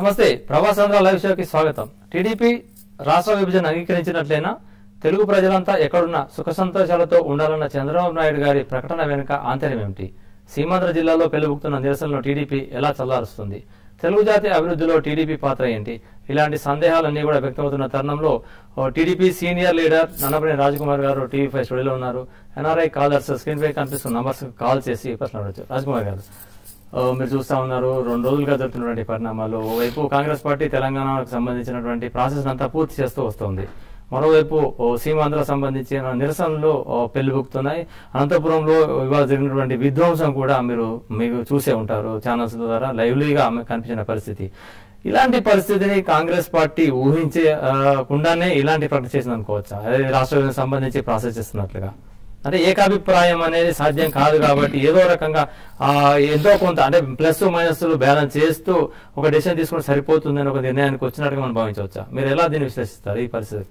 నమస్తే ప్రవాసాంధ్ర లైవ్ షోకి స్వాగతం టీడీపీ రాష్ట్ర విభజన అంగీకరించినట్లయినా తెలుగు ప్రజలంతా ఎక్కడున్నా సుఖ సంతోషాలతో ఉండాలన్న చంద్రబాబు నాయుడు గారి ప్రకటన వెనుక ఆంతర్యం ఏమిటి సీమాంధ్ర జిల్లాలో పెలుగుతున్న నిరసనలను టీడీపీ ఎలా చల్లారుస్తుంది తెలుగు జాతి అభివృద్ధిలో టీడీపీ పాత్ర ఏంటి ఇలాంటి సందేహాలన్నీ కూడా వ్యక్తమవుతున్న తరుణంలో ఓ TDP senior leader Nannapaneni Rajkumar garu TV five స్టూడియోలో ఉన్నారు ఎన్ఆర్ఐ కాలర్స్ స్క్రీన్ పై కనిపిస్తున్న నంబర్స్ కాల్ చేసి ప్రశ్న అడగచ్చు రాజకుమార్ గారు ఆ, మీరు చూస్తా ఉన్నారు రెండు రోజులుగా జరుగుతున్నటువంటి పరిణామాలు ఓవైపు కాంగ్రెస్ పార్టీ తెలంగాణకు సంబంధించినటువంటి ప్రాసెస్ అంతా పూర్తి చేస్తూ వస్తుంది మరోవైపు ఓ సీమాంధ్ర సంబంధించిన నిరసనలు ఓ పెళ్లిబుకుతున్నాయి అనంతపురంలో ఇవాళ జరిగినటువంటి విధ్వంసం కూడా మీరు మీకు చూసే ఉంటారు ఛానల్స్ ద్వారా లైవ్లీగా కనిపించిన పరిస్థితి ఇలాంటి పరిస్థితిని కాంగ్రెస్ పార్టీ ఊహించే ఆ, కుండానే ఇలాంటి ప్రకటన చేసింది అనుకోవచ్చా అదే రాష్ట్ర విభజన సంబంధించి ప్రాసెస్ చేస్తున్నట్లుగా అంటే ఏకాభిప్రాయం అనేది సాధ్యం కాదు కాబట్టి ఏదో రకంగా ఆ ఎంతో కొంత అంటే ప్లస్ మైనస్ బ్యాలెన్స్ చేస్తూ ఒక డెసిషన్ తీసుకుంటే సరిపోతుందని ఒక నిర్ణయానికి వచ్చినట్టుగా మనం భావించవచ్చా మీరు ఎలా దీన్ని విశ్లేషిస్తారు ఈ పరిస్థితి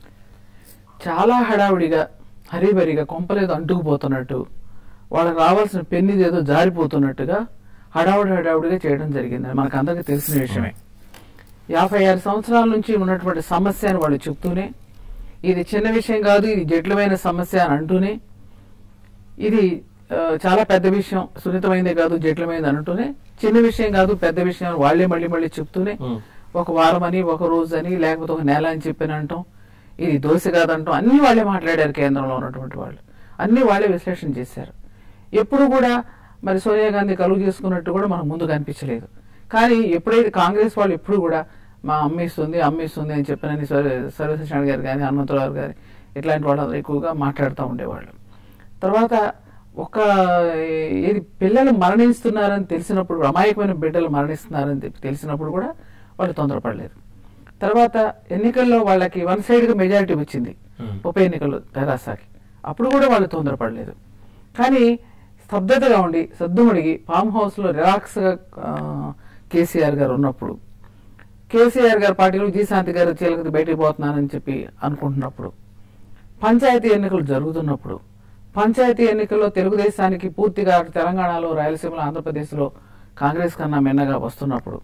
చాలా హడావుడిగా హరిబరిగా కొంపలేదో అంటుకుపోతున్నట్టు వాళ్ళకి రావాల్సిన పెన్నిది ఏదో జారిపోతున్నట్టుగా హడావుడి హడావుడిగా చేయడం జరిగింది మనకు అందరికీ తెలిసిన విషయమే యాభై ఆరు సంవత్సరాల నుంచి ఉన్నటువంటి సమస్య అని వాళ్ళు చెప్తూనే ఇది చిన్న విషయం కాదు ఇది జటిలమైన సమస్య అని అంటూనే ఇది ఆ, చాలా పెద్ద విషయం సున్నితమైనదే కాదు జటిలమైనది అంటూనే చిన్న విషయం కాదు పెద్ద విషయం అని వాళ్ళే మళ్ళీ మళ్ళీ చెప్తూనే ఉమ్. ఒక వారం అని ఒక రోజు అని లేకపోతే ఒక నెల అని చెప్పని అంటాం ఇది దోశ కాదంటాం అన్ని వాళ్ళే మాట్లాడారు కేంద్రంలో ఉన్నటువంటి వాళ్ళు అన్ని వాళ్ళే విశ్లేషణ చేశారు ఎప్పుడు కూడా మరి సోనియా గాంధీ కలుగు చేసుకున్నట్టు కూడా మనకు ముందు కనిపించలేదు కానీ ఎప్పుడైతే కాంగ్రెస్ వాళ్ళు ఎప్పుడు కూడా మా అమ్మిస్తుంది అమ్మిస్తుంది అని చెప్పినని సర్వశిక్షణ గారు కానీ హనుమంతరావు గారు ఇట్లాంటి వాళ్ళు ఎక్కువగా మాట్లాడుతూ ఉండేవాళ్ళు తర్వాత ఒక ఏది పిల్లలు మరణిస్తున్నారని తెలిసినప్పుడు అమాయకమైన బిడ్డలు మరణిస్తున్నారని తె- తెలిసినప్పుడు కూడా వాళ్ళు తొందరపడలేదు తర్వాత ఎన్నికల్లో వాళ్ళకి వన్ సైడ్ గా మెజారిటీ వచ్చింది Hmm. ఉప ఎన్నికల్లో తెరాసాకి అప్పుడు కూడా వాళ్ళు తొందరపడలేదు కానీ స్తబ్దతగా ఉండి సద్దుమడిగి ఫామ్ హౌస్ లో రిలాక్స్ గా ఆ, కేసీఆర్ గారు ఉన్నప్పుడు కేసీఆర్ గారి పార్టీలో జీశాంతి గారు చీలకది బయటికి పోతున్నానని చెప్పి అనుకుంటున్నప్పుడు పంచాయతీ ఎన్నికలు జరుగుతున్నప్పుడు పంచాయతీ ఎన్నికల్లో తెలుగుదేశానికి పూర్తిగా అటు తెలంగాణలో రాయలసీమలో ఆంధ్రప్రదేశ్లో కాంగ్రెస్ కన్నా మిన్నగా వస్తున్నప్పుడు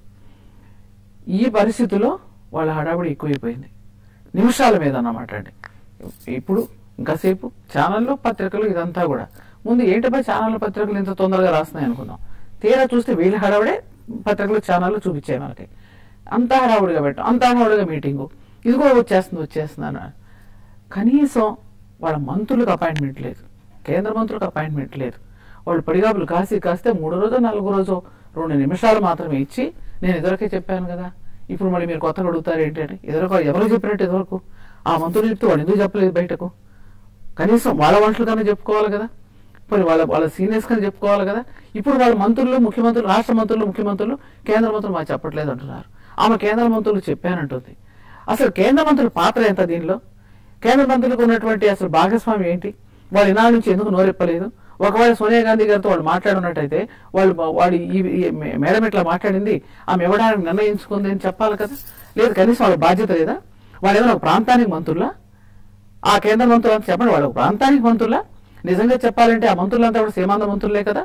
ఈ పరిస్థితిలో వాళ్ళ హడావుడి ఎక్కువైపోయింది నిమిషాల మీద అన్నమాట అండి ఇప్పుడు ఇంకాసేపు ఛానళ్ళు పత్రికలు ఇదంతా కూడా ముందు ఏంటబ్బా ఛానళ్ళు పత్రికలు ఇంత తొందరగా రాస్తున్నాయి అనుకుందాం తీరా చూస్తే వీళ్ళ హడావుడే పత్రికలు ఛానళ్ళు చూపించాయి మనకి అంత హడావుడిగా పెట్టాం అంత హడావుడిగా మీటింగు ఇదిగో వచ్చేస్తుంది వచ్చేస్తుంది అన్నారు కనీసం వాళ్ళ మంత్రులకు అపాయింట్మెంట్ లేదు కేంద్ర మంత్రులకు అపాయింట్మెంట్ లేదు వాళ్ళు పడిగాపులు కాసి కాస్తే మూడో రోజు నాలుగో రోజు రెండు నిమిషాలు మాత్రమే ఇచ్చి నేను ఎదురకే చెప్పాను కదా ఇప్పుడు మళ్ళీ మీరు కొత్తగా అడుగుతారు ఏంటి అని ఎదురుకు ఎవరు చెప్పినట్టు ఎదురుకు ఆ మంత్రులు చెప్తే వాళ్ళు ఎందుకు చెప్పలేదు బయటకు కనీసం వాళ్ళ వంటలు కన్నా చెప్పుకోవాలి కదా మరి వాళ్ళ వాళ్ళ సీనియర్స్ కన్నా చెప్పుకోవాలి కదా ఇప్పుడు వాళ్ళ మంత్రులు ముఖ్యమంత్రులు రాష్ట్ర మంత్రులు ముఖ్యమంత్రులు కేంద్ర మంత్రులు మాకు చెప్పట్లేదు అంటున్నారు ఆమె కేంద్ర మంత్రులు చెప్పానంటుంది అసలు కేంద్ర మంత్రుల పాత్ర ఎంత దీనిలో కేంద్ర మంత్రులకు ఉన్నటువంటి అసలు భాగస్వామి ఏంటి వాళ్ళు ఇనాల నుంచి ఎందుకు నోరెప్పలేదు ఒకవేళ సోనియా గాంధీ గారితో వాళ్ళు మాట్లాడున్నట్టయితే వాళ్ళు వాడు ఈ ఈ మే- మేడం ఇట్లా మాట్లాడింది ఆమె ఇవ్వడానికి నిర్ణయించుకుంది అని చెప్పాలి కదా లేదు కనీసం వాళ్ళ బాధ్యత లేదా వాళ్ళు ఏమైనా ఒక ప్రాంతానికి మంత్రులా ఆ కేంద్ర మంత్రులు అంతా చెప్పండి వాళ్ళు ఒక ప్రాంతానికి మంత్రులా నిజంగా చెప్పాలంటే ఆ మంత్రులంతా కూడా సీమాంధ్ర మంత్రులే కదా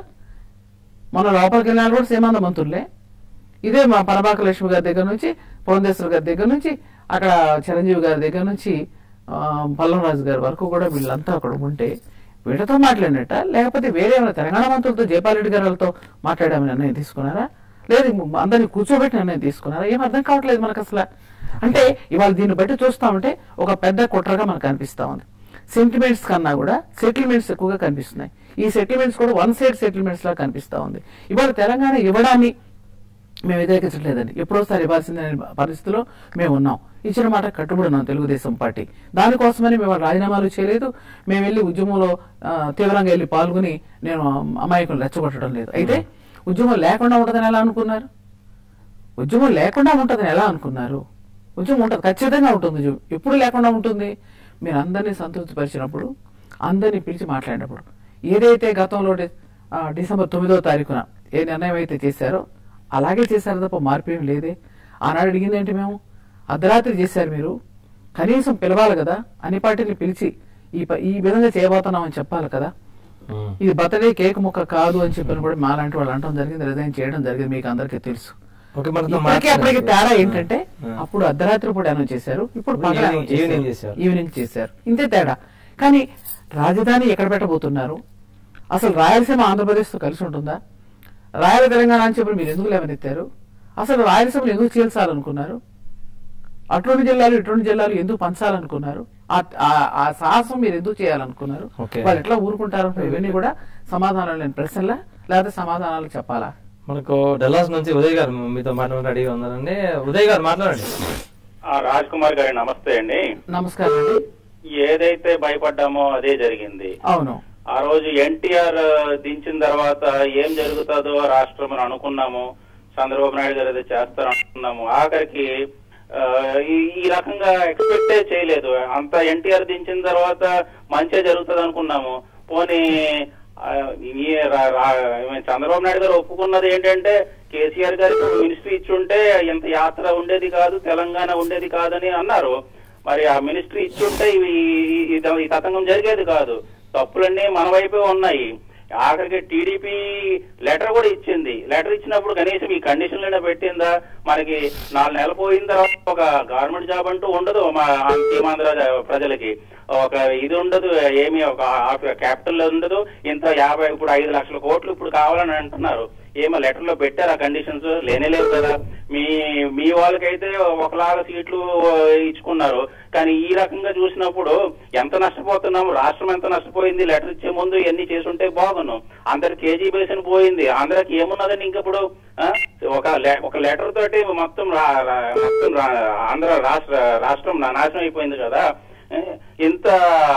మన లోపలికి వెళ్ళిన వాళ్ళు కూడా సీమాంధ్ర మంత్రులే ఇదే మా పరమాక లక్ష్మి గారి దగ్గర నుంచి పురంధేశ్వర గారి దగ్గర నుంచి అక్కడ చిరంజీవి గారి దగ్గర నుంచి ఆ, పల్లంరాజు గారి వరకు కూడా వీళ్ళంతా అక్కడ ఉంటే వీళ్ళతో మాట్లాడినట్ట లేకపోతే వేరే ఏమైనా తెలంగాణ మంత్రులతో జయపాల్ గారి వాళ్ళతో మాట్లాడామని నిర్ణయం తీసుకున్నారా లేదు అందరినీ కూర్చోబెట్టి నిర్ణయం తీసుకున్నారా ఏం అర్థం కావట్లేదు మనకు అసలు అంటే ఇవాళ దీన్ని బట్టి చూస్తా ఉంటే ఒక పెద్ద కుట్రగా మనకు అనిపిస్తా ఉంది సెంటిమెంట్స్ కన్నా కూడా సెటిల్మెంట్స్ ఎక్కువగా కనిపిస్తున్నాయి ఈ సెటిల్మెంట్స్ కూడా వన్ సైడ్ సెటిల్మెంట్స్ లా కనిపిస్తా ఉంది ఇవాళ తెలంగాణ ఇవ్వడాన్ని మేము వ్యతిరేకించట్లేదండి ఎప్పుడోసారి ఇవ్వాల్సిందనే పరిస్థితిలో మేము ఉన్నాం ఇచ్చిన మాట కట్టుబడి ఉన్నాం తెలుగుదేశం పార్టీ దానికోసమని మేము రాజీనామాలు చేయలేదు మేము వెళ్ళి ఉద్యమంలో ఆ, తీవ్రంగా వెళ్ళి పాల్గొని నేను అమాయకులు రెచ్చగొట్టడం లేదు అయితే ఉద్యమం లేకుండా ఉంటుందని ఎలా అనుకున్నారు ఉద్యమం లేకుండా ఉంటుందని ఎలా అనుకున్నారు ఉద్యమం ఉంటుంది ఖచ్చితంగా ఉంటుంది ఉద్యమం. ఎప్పుడు లేకుండా ఉంటుంది మీరు అందరినీ సంతృప్తిపరిచినప్పుడు అందరినీ పిలిచి మాట్లాడినప్పుడు ఏదైతే గతంలో డి- ఆ, డిసెంబర్ తొమ్మిదో తారీఖున ఏ నిర్ణయం అయితే చేశారో అలాగే చేశారు తప్ప మార్పు ఏం లేదే ఆనాడు అడిగింది ఏంటి మేము అర్ధరాత్రి చేశారు మీరు కనీసం పిలవాలి కదా అన్ని పార్టీలు పిలిచి ఈ ప- ఈ విధంగా చేయబోతున్నామని చెప్పాలి కదా ఉమ్. ఇది బర్త్డే కేక్ ముక్క కాదు అని చెప్పని కూడా మాలాంటి వాళ్ళు అంటం జరిగింది రిజైన్ చేయడం జరిగింది మీకు అందరికీ తెలుసు ఓకే, మనతో ఇప్పటికీ మాట్లాడండి. అప్పటికి తేడా ఏంటంటే ఆ. అప్పుడు అర్ధరాత్రి పూట అనౌన్స్ చేశారు ఇప్పుడు పగలు ఈవినింగ్- announce చేశారు. ఈవినింగ్ చేశారు. ఈవినింగ్ చేశారు ఇంతే తేడా కానీ రాజధాని ఎక్కడ పెట్టబోతున్నారు అసలు రాయలసీమ ఆంధ్రప్రదేశ్తో కలిసి ఉంటుందా రాయల తెలంగాణ అని చెప్పి మీరు ఎందుకు లేవనెత్తారు అసలు రాయలసీమను ఎందుకు చీల్చాలనుకున్నారు అటువంటి జిల్లాలు ఇటువంటి జిల్లాలు ఎందుకు పంచాలనుకున్నారు ఆ- ఆ- ఆ సాహసం మీరు ఎందుకు చేయాలనుకున్నారు ఓకే. వాళ్ళు ఎట్లా ఊరుకుంటారు ఇవన్నీ కూడా సమాధానాలు లేని ప్రశ్నలా లేకపోతే సమాధానాలు చెప్పాలా మనకు డల్లాస్ నుంచి ఉదయ్ గారు మీతో మాట్లాడి రెడీగా ఉన్నారండి ఉదయ్ గారు మాట్లాడండి ఆ, రాజ్ కుమార్ గారి నమస్తే అండి నమస్కారం అండి ఏదైతే భయపడ్డామో అదే జరిగింది అవును ఆ రోజు ఎన్టీఆర్ దించిన తర్వాత ఏం జరుగుతుందో రాష్ట్రం అని అనుకున్నాము చంద్రబాబు నాయుడు గారు అది చేస్తారు అనుకున్నాము ఆఖరికి ఆ, ఈ- ఈ రకంగా ఎక్స్పెక్టే చేయలేదు అంత ఎన్టీఆర్ దించిన తర్వాత మంచిగా జరుగుతుంది అనుకున్నాము పోనీ ఆ, ఈ రా- రా- చంద్రబాబు నాయుడు గారు ఒప్పుకున్నది ఏంటంటే కేసీఆర్ గారికి మినిస్ట్రీ ఇచ్చుంటే ఇంత యాత్ర ఉండేది కాదు తెలంగాణ ఉండేది కాదని అన్నారు మరి ఆ మినిస్ట్రీ ఇచ్చుంటే ఇవి ఈ- ఈ- ఈ తతంగం జరిగేది కాదు తప్పులన్నీ మన వైపే ఉన్నాయి ఆఖరికి టీడీపీ లెటర్ కూడా ఇచ్చింది లెటర్ ఇచ్చినప్పుడు కనీసం ఈ కండిషన్లైనా పెట్టిందా మనకి నాలుగు నెలలు పోయిన తర్వాత ఒక గవర్నమెంట్ జాబ్ అంటూ ఉండదు మా సీమాంధ్ర ప్రజలకి ఒక ఇది ఉండదు ఏమి ఒక క్యాపిటల్ ఉండదు ఇంత యాభై ఇప్పుడు ఐదు లక్షల కోట్లు ఇప్పుడు కావాలని అంటున్నారు ఏమో లెటర్ లో పెట్టారు ఆ కండిషన్స్ లేనే లేవు కదా మీ మీ వాళ్ళకైతే ఒకలాగా సీట్లు ఇచ్చుకున్నారు కానీ ఈ రకంగా చూసినప్పుడు ఎంత నష్టపోతున్నాము రాష్ట్రం ఎంత నష్టపోయింది లెటర్ ఇచ్చే ముందు ఇవన్నీ చేసుంటే బాగున్నాం అందరి కేజీ బేసిన్ పోయింది అందరికి ఏమున్నదని ఇంక ఇప్పుడు ఆ? ఒక లె- ఒక లెటర్ తోటి మొత్తం రా- రా- మొత్తం రా- ఆంధ్ర రాష్ట్ర రాష్ట్రం నా- నాశనం అయిపోయింది కదా ఏ, ఇంత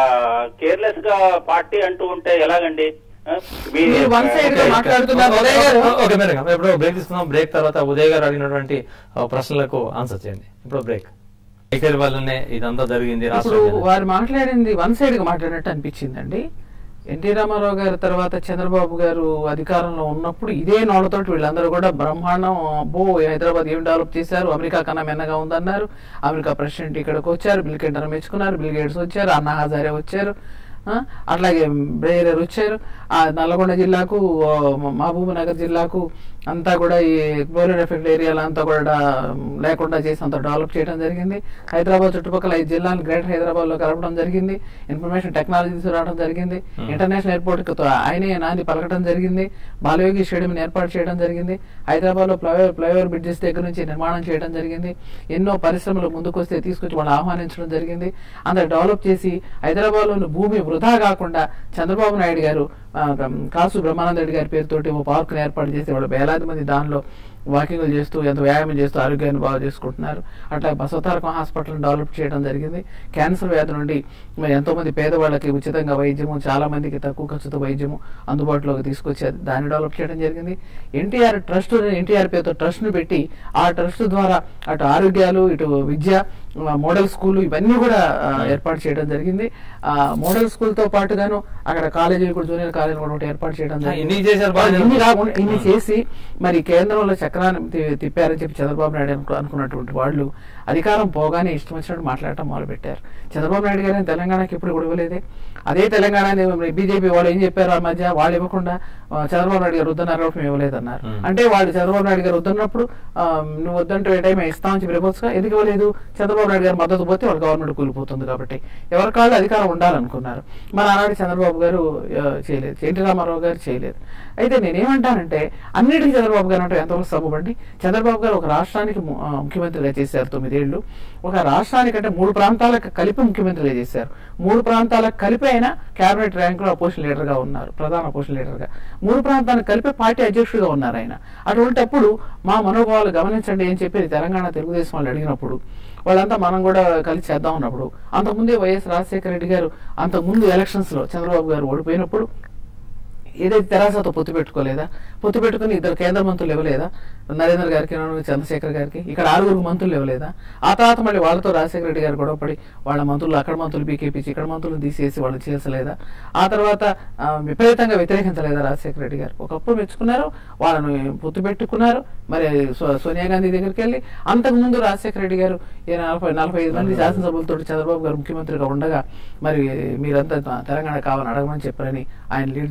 కేర్లెస్ గా పార్టీ అంటూ ఉంటే ఎలాగండి ఆ? మీ- మీరు one side గా మాట్లాడుతున్నారు ఉదయ్ గారు ఓకే మేడం ఇప్పుడు బ్రేక్ తీసుకుందాం బ్రేక్ తర్వాత ఉదయ్ గారు అడిగినటువంటి ఆ, ప్రశ్నలకు ఆన్సర్ చేయండి ఇప్పుడు బ్రేక్ ఐకేల్ వల్లనే ఇదంతా జరిగింది ఇప్పుడు రాష్ట్రం వారు మాట్లాడింది వన్ సైడ్ గా మాట్లాడినట్టు అనిపించిందండి ఎన్టీ రామారావు గారి తర్వాత చంద్రబాబు గారు అధికారంలో ఉన్నప్పుడు ఇదే నోళ్ళతోటి వీళ్ళందరూ కూడా బ్రహ్మాండం అబ్బో హైదరాబాద్ ఏం డెవలప్ చేశారు అమెరికా కన్నా మెన్నగా ఉందన్నారు అమెరికా ప్రెసిడెంట్ ఇక్కడికి వచ్చారు బిల్ క్లింటన్ మెచ్చుకున్నారు బిల్ గేట్స్ వచ్చారు అన్నా హజారే వచ్చారు ఆ, అట్లాగే బ్రేయర్ వచ్చారు ఆ నల్గొండ జిల్లాకు ఆ, మహబూబ్ నగర్ జిల్లాకు అంతా కూడా ఈ బోలెడ్ ఎఫెక్ట్ ఏరియాలో అంతా కూడా లేకుండా చేసి అంత డెవలప్ చేయడం జరిగింది హైదరాబాద్ చుట్టుపక్కల ఐదు జిల్లాలు గ్రేటర్ హైదరాబాద్ లో కలపడం జరిగింది ఇన్ఫర్మేషన్ టెక్నాలజీ తీసుకురావడం జరిగింది ఇంటర్నేషనల్ ఎయిర్పోర్ట్ కి తో- ఆయనే నాంది పలకడం జరిగింది బాలయోగి స్టేడియం ఏర్పాటు చేయడం జరిగింది హైదరాబాద్ లో ఫ్లైఓవర్ ఫ్లైఓవర్ బ్రిడ్జెస్ దగ్గర నుంచి నిర్మాణం చేయడం జరిగింది ఎన్నో పరిశ్రమలు ముందుకొస్తే తీసుకొచ్చి వాళ్ళు ఆహ్వానించడం జరిగింది అంత డెవలప్ చేసి హైదరాబాద్ లోని భూమి వృధా కాకుండా చంద్రబాబు నాయుడు గారు ఆ, కాసు బ్రహ్మానంద రెడ్డి గారి పేరుతోటి ఓ పార్క్ ఏర్పాటు చేసి వాళ్ళు వేలాది మంది దానిలో వాకింగ్లు చేస్తూ ఎంత వ్యాయామం చేస్తూ ఆరోగ్యాన్ని బాగు చేసుకుంటున్నారు అట్లా బసవతారకం హాస్పిటల్ డెవలప్ చేయడం జరిగింది క్యాన్సర్ వ్యాధి నుండి మరి ఎంతో మంది పేదవాళ్ళకి ఉచితంగా వైద్యము చాలా మందికి తక్కువ ఖర్చుతో వైద్యము అందుబాటులోకి తీసుకొచ్చి దాన్ని డెవలప్ చేయడం జరిగింది ఎన్టీఆర్ ట్రస్ట్ ఎన్టీఆర్ పేరుతో ట్రస్ట్ ను పెట్టి ఆ ట్రస్ట్ ద్వారా అటు ఆరోగ్యాలు ఇటు విద్య ఆ, మోడల్ స్కూల్ ఇవన్నీ కూడా ఆ, ఏర్పాటు చేయడం జరిగింది ఆ మోడల్ స్కూల్ తో పాటుగాను అక్కడ కాలేజీలు కూడా జూనియర్ కాలేజీలు కూడా ఒకటి ఏర్పాటు చేయడం జరిగింది ఇన్ని చేశారు బాగా ఇన్ని కాకుండా ఇన్ని చేసి మరి కేంద్రంలో చక్రాన్ని తి- తిప్పారని చెప్పి చంద్రబాబు నాయుడు అనుకు- అనుకున్నటువంటి వాళ్ళు అధికారం పోగానే ఇష్టం వచ్చినట్టు మాట్లాడటం మొదలు పెట్టారు చంద్రబాబు నాయుడు గారిని తెలంగాణకి ఇప్పుడు కూడా ఇవ్వలేదే అదే తెలంగాణ బీజేపీ వాళ్ళు ఏం చెప్పారు ఆ మధ్య వాళ్ళు ఇవ్వకుండా ఆ, చంద్రబాబు నాయుడు గారు వద్దన్నారు కాబట్టి మేము ఇవ్వలేదన్నారు Hmm. అంటే వాళ్ళు చంద్రబాబు నాయుడు గారు వద్దన్నప్పుడు ఆ, నువ్వు వద్దంటే ఏ టైం ఇస్తామని చెప్పి రిపోర్ట్స్గా ఎందుకు ఇవ్వలేదు చంద్రబాబు నాయుడు గారు మద్దతు పోతే వాళ్ళ గవర్నమెంట్ కూలిపోతుంది కాబట్టి ఎవరి కాళ్ళు అధికారం ఉండాలనుకున్నారు మన ఆనాడు చంద్రబాబు గారు ఆ, చేయలేదు ఎన్టీ రామారావు గారు చేయలేదు అయితే నేనేమంటానంటే అన్నిటికీ చంద్రబాబు గారు అంటే ఎంతవరకు సబ్బుబండి చంద్రబాబు గారు ఒక రాష్ట్రానికి ము- ఆ, ముఖ్యమంత్రిగా చేశారు తొమ్మిదేళ్లు ఒక రాష్ట్రానికి అంటే మూడు ప్రాంతాలకు కలిపి ముఖ్యమంత్రిగా చేశారు మూడు ప్రాంతాలకు కలిపి అయినా కేబినెట్ ర్యాంకులో అపోజిషన్ లీడర్ గా ఉన్నారు ప్రధాన అపోజిషన్ లీడర్ గా మూడు ప్రాంతాలకు కలిపి పార్టీ అధ్యక్షుడిగా ఉన్నారు ఆయన అటువంటిప్పుడు మా మనోభావాలు గమనించండి అని చెప్పి తెలంగాణ తెలుగుదేశం వాళ్ళు అడిగినప్పుడు వాళ్ళంతా మనం కూడా కలిసి చేద్దాం అన్నప్పుడు అంతకుముందే వైఎస్ రాజశేఖర రెడ్డి గారు అంతకుముందు ఎలక్షన్స్ లో చంద్రబాబు గారు ఓడిపోయినప్పుడు ఏదైతే తెరాసతో పొత్తు పెట్టుకోలేదా పొత్తు పెట్టుకుని ఇద్దరు కేంద్ర మంత్రులు ఇవ్వలేదా నరేంద్ర గారికి చంద్రశేఖర్ గారికి ఇక్కడ ఆరుగురు మంత్రులు ఇవ్వలేదా ఆ తర్వాత మళ్ళీ వాళ్ళతో రాజశేఖర రెడ్డి గారు గొడవపడి వాళ్ళ మంత్రులు అక్కడ మంత్రులు బీకేపీ ఇక్కడ మంత్రులు తీసేసి వాళ్ళు చేసలేదా ఆ తర్వాత ఆ, విపరీతంగా వ్యతిరేకించలేదా రాజశేఖర రెడ్డి గారు ఒకప్పుడు మెచ్చుకున్నారు వాళ్ళని పొత్తు పెట్టుకున్నారు మరి సో- సోనియా గాంధీ దగ్గరికి వెళ్ళి అంతకు ముందు రాజశేఖర రెడ్డి గారు ఈ నలభై నలభై ఐదు మంది శాసనసభ్యులతో చంద్రబాబు గారు ముఖ్యమంత్రిగా ఉండగా మరి మీరంతా తెలంగాణ కావాలని అడగమని చెప్పారని ఆయన లీడ్ తీసుకుని చేశారు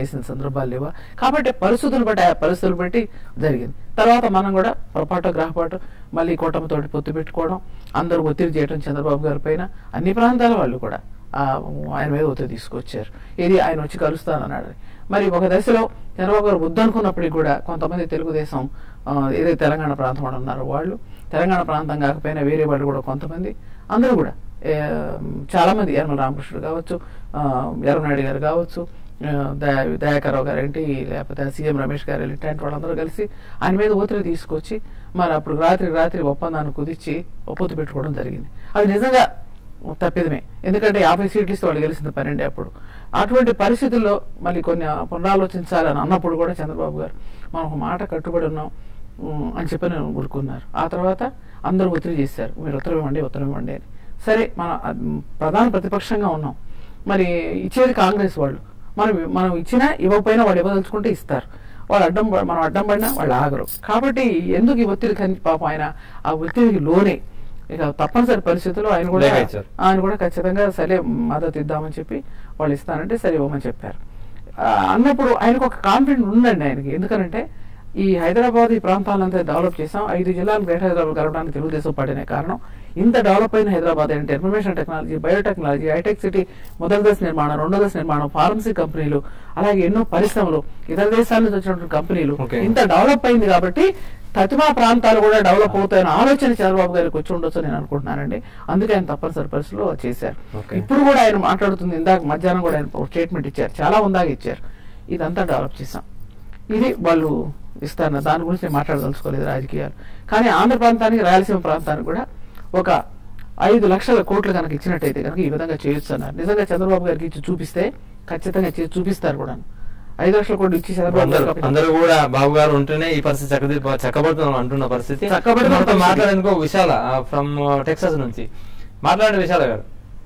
చేసిన సందర్భాలు లేవా కాబట్టి పరిస్థితులు బట్టి ఆ పరిస్థితులు బట్టి జరిగింది తర్వాత మనం కూడా పొరపాటు గ్రహపాటు మళ్ళీ కూటమితోటి పొత్తు పెట్టుకోవడం అందరూ ఒత్తిడి చేయడం చంద్రబాబు గారి పైన అన్ని ప్రాంతాల వాళ్ళు కూడా ఆ, ఆయన మీద ఒత్తిడి తీసుకొచ్చారు ఇది ఆయన వచ్చి కలుస్తానన్నాడు మరి ఒక దశలో చంద్రబాబు గారు వద్దనుకున్నప్పటికీ కూడా కొంతమంది తెలుగుదేశం ఆ, ఏదైతే తెలంగాణ ప్రాంతం వాళ్ళు ఉన్నారో వాళ్ళు తెలంగాణ ప్రాంతం కాకపోయినా వేరే వాళ్ళు కూడా కొంతమంది అందరూ కూడా ఏ, చాలా మంది యనమల రామకృష్ణుడు కావచ్చు ఆ, ఎర్రనాయుడు గారు కావచ్చు ఆ, దయా దయాకర్రావు గారు ఏంటి లేకపోతే సీఎం రమేష్ గారు ఇట్లాంటి వాళ్ళందరూ కలిసి ఆయన మీద ఒత్తిడి తీసుకొచ్చి మరి అప్పుడు రాత్రి రాత్రి ఒప్పందాన్ని కుదిర్చి ఒప్పొత్తు పెట్టుకోవడం జరిగింది అది నిజంగా తప్పిదమే ఎందుకంటే యాభై సీట్లు ఇస్తే వాళ్ళు గెలిచింది పన్నెండే అప్పుడు అటువంటి పరిస్థితుల్లో మళ్ళీ కొన్ని పునరాలోచించాలని అన్నప్పుడు కూడా చంద్రబాబు గారు మనం ఒక మాట కట్టుబడి ఉన్నాం ఉమ్, అని చెప్పి నేను ఊరుకున్నారు ఆ తర్వాత అందరూ ఒత్తిడి చేశారు మీరు ఉత్తరం ఇవ్వండి ఉత్తరం ఇవ్వండి అని సరే మన ఉమ్, ప్రధాన ప్రతిపక్షంగా ఉన్నాం మరి ఇచ్చేది కాంగ్రెస్ వాళ్ళు మనం మనం ఇచ్చినా ఇవ్వకపోయినా వాళ్ళు ఇవ్వదలుచుకుంటే ఇస్తారు వాళ్ళు అడ్డం ప- మనం అడ్డం పడినా వాళ్ళు ఆగరు కాబట్టి ఎందుకు ఈ ఒత్తిడి కని పాపం ఆయన ఆ ఒత్తిడికి లోనే ఇక తప్పనిసరి పరిస్థితుల్లో ఆయన కూడా లేఖ ఇచ్చారు. ఆయన కూడా ఖచ్చితంగా సరే మద్దతు ఇద్దామని చెప్పి వాళ్ళు ఇస్తానంటే సరే ఇవ్వమని చెప్పారు ఆ, అన్నప్పుడు ఆయనకు ఒక కాన్ఫిడెంట్ ఉందండి ఆయనకి ఎందుకనంటే ఈ హైదరాబాద్ ఈ ప్రాంతాలంతా డెవలప్ చేసాం ఐదు జిల్లాలు గ్రేటర్ హైదరాబాద్ కలపడానికి తెలుగుదేశం పార్టీనే కారణం ఇంత డెవలప్ అయిన హైదరాబాద్ అంటే information technology biotechnology Hitech City మొదటి దశ నిర్మాణం రెండో దశ నిర్మాణం ఫార్మసీ కంపెనీలు అలాగే ఎన్నో పరిశ్రమలు ఇతర దేశాల నుంచి వచ్చినటువంటి కంపెనీలు Okay. ఇంత డెవలప్ అయింది కాబట్టి తతిమా ప్రాంతాలు కూడా డెవలప్ అవుతాయన్న ఆలోచన చంద్రబాబు గారికి వచ్చి ఉండొచ్చు నేను అనుకుంటున్నానండి అందుకే ఆయన తప్పనిసరి పరిస్థితిలో చేశారు Okay. ఇప్పుడు కూడా ఆయన మాట్లాడుతుంది ఇందాక మధ్యాహ్నం కూడా ఆయన స్టేట్మెంట్ ఇచ్చారు చాలా ఉందాక ఇచ్చారు ఇదంతా డెవలప్ చేశాం ఇది వాళ్ళు ఇస్తారన్న దాని గురించి నేను మాట్లాడదలుచుకోలేదు రాజకీయాలు కానీ ఆంధ్ర ప్రాంతానికి రాయలసీమ ప్రాంతానికి కూడా ఒక ఐదు లక్షల కోట్లు కనుక ఇచ్చినట్టయితే కనుక ఈ విధంగా చేయొచ్చు అన్నారు నిజంగా చంద్రబాబు గారికి ఇచ్చి చూపిస్తే ఖచ్చితంగా చేసి చూపిస్తారు కూడా ఐదు లక్షల కోట్లు ఇచ్చి చంద్రబాబు అందరూ గారికి అందరూ కూడా బాబు గారు ఉంటేనే ఈ పరిస్థితి చక్కది చక్కబడుతున్నాం అంటున్న పరిస్థితి చక్కబడుతున్న మనతో పరిస్థితి. మాట్లాడేందుకు విశాల ఫ్రమ్ టెక్సాస్ నుంచి మాట్లాడండి విశాల గారు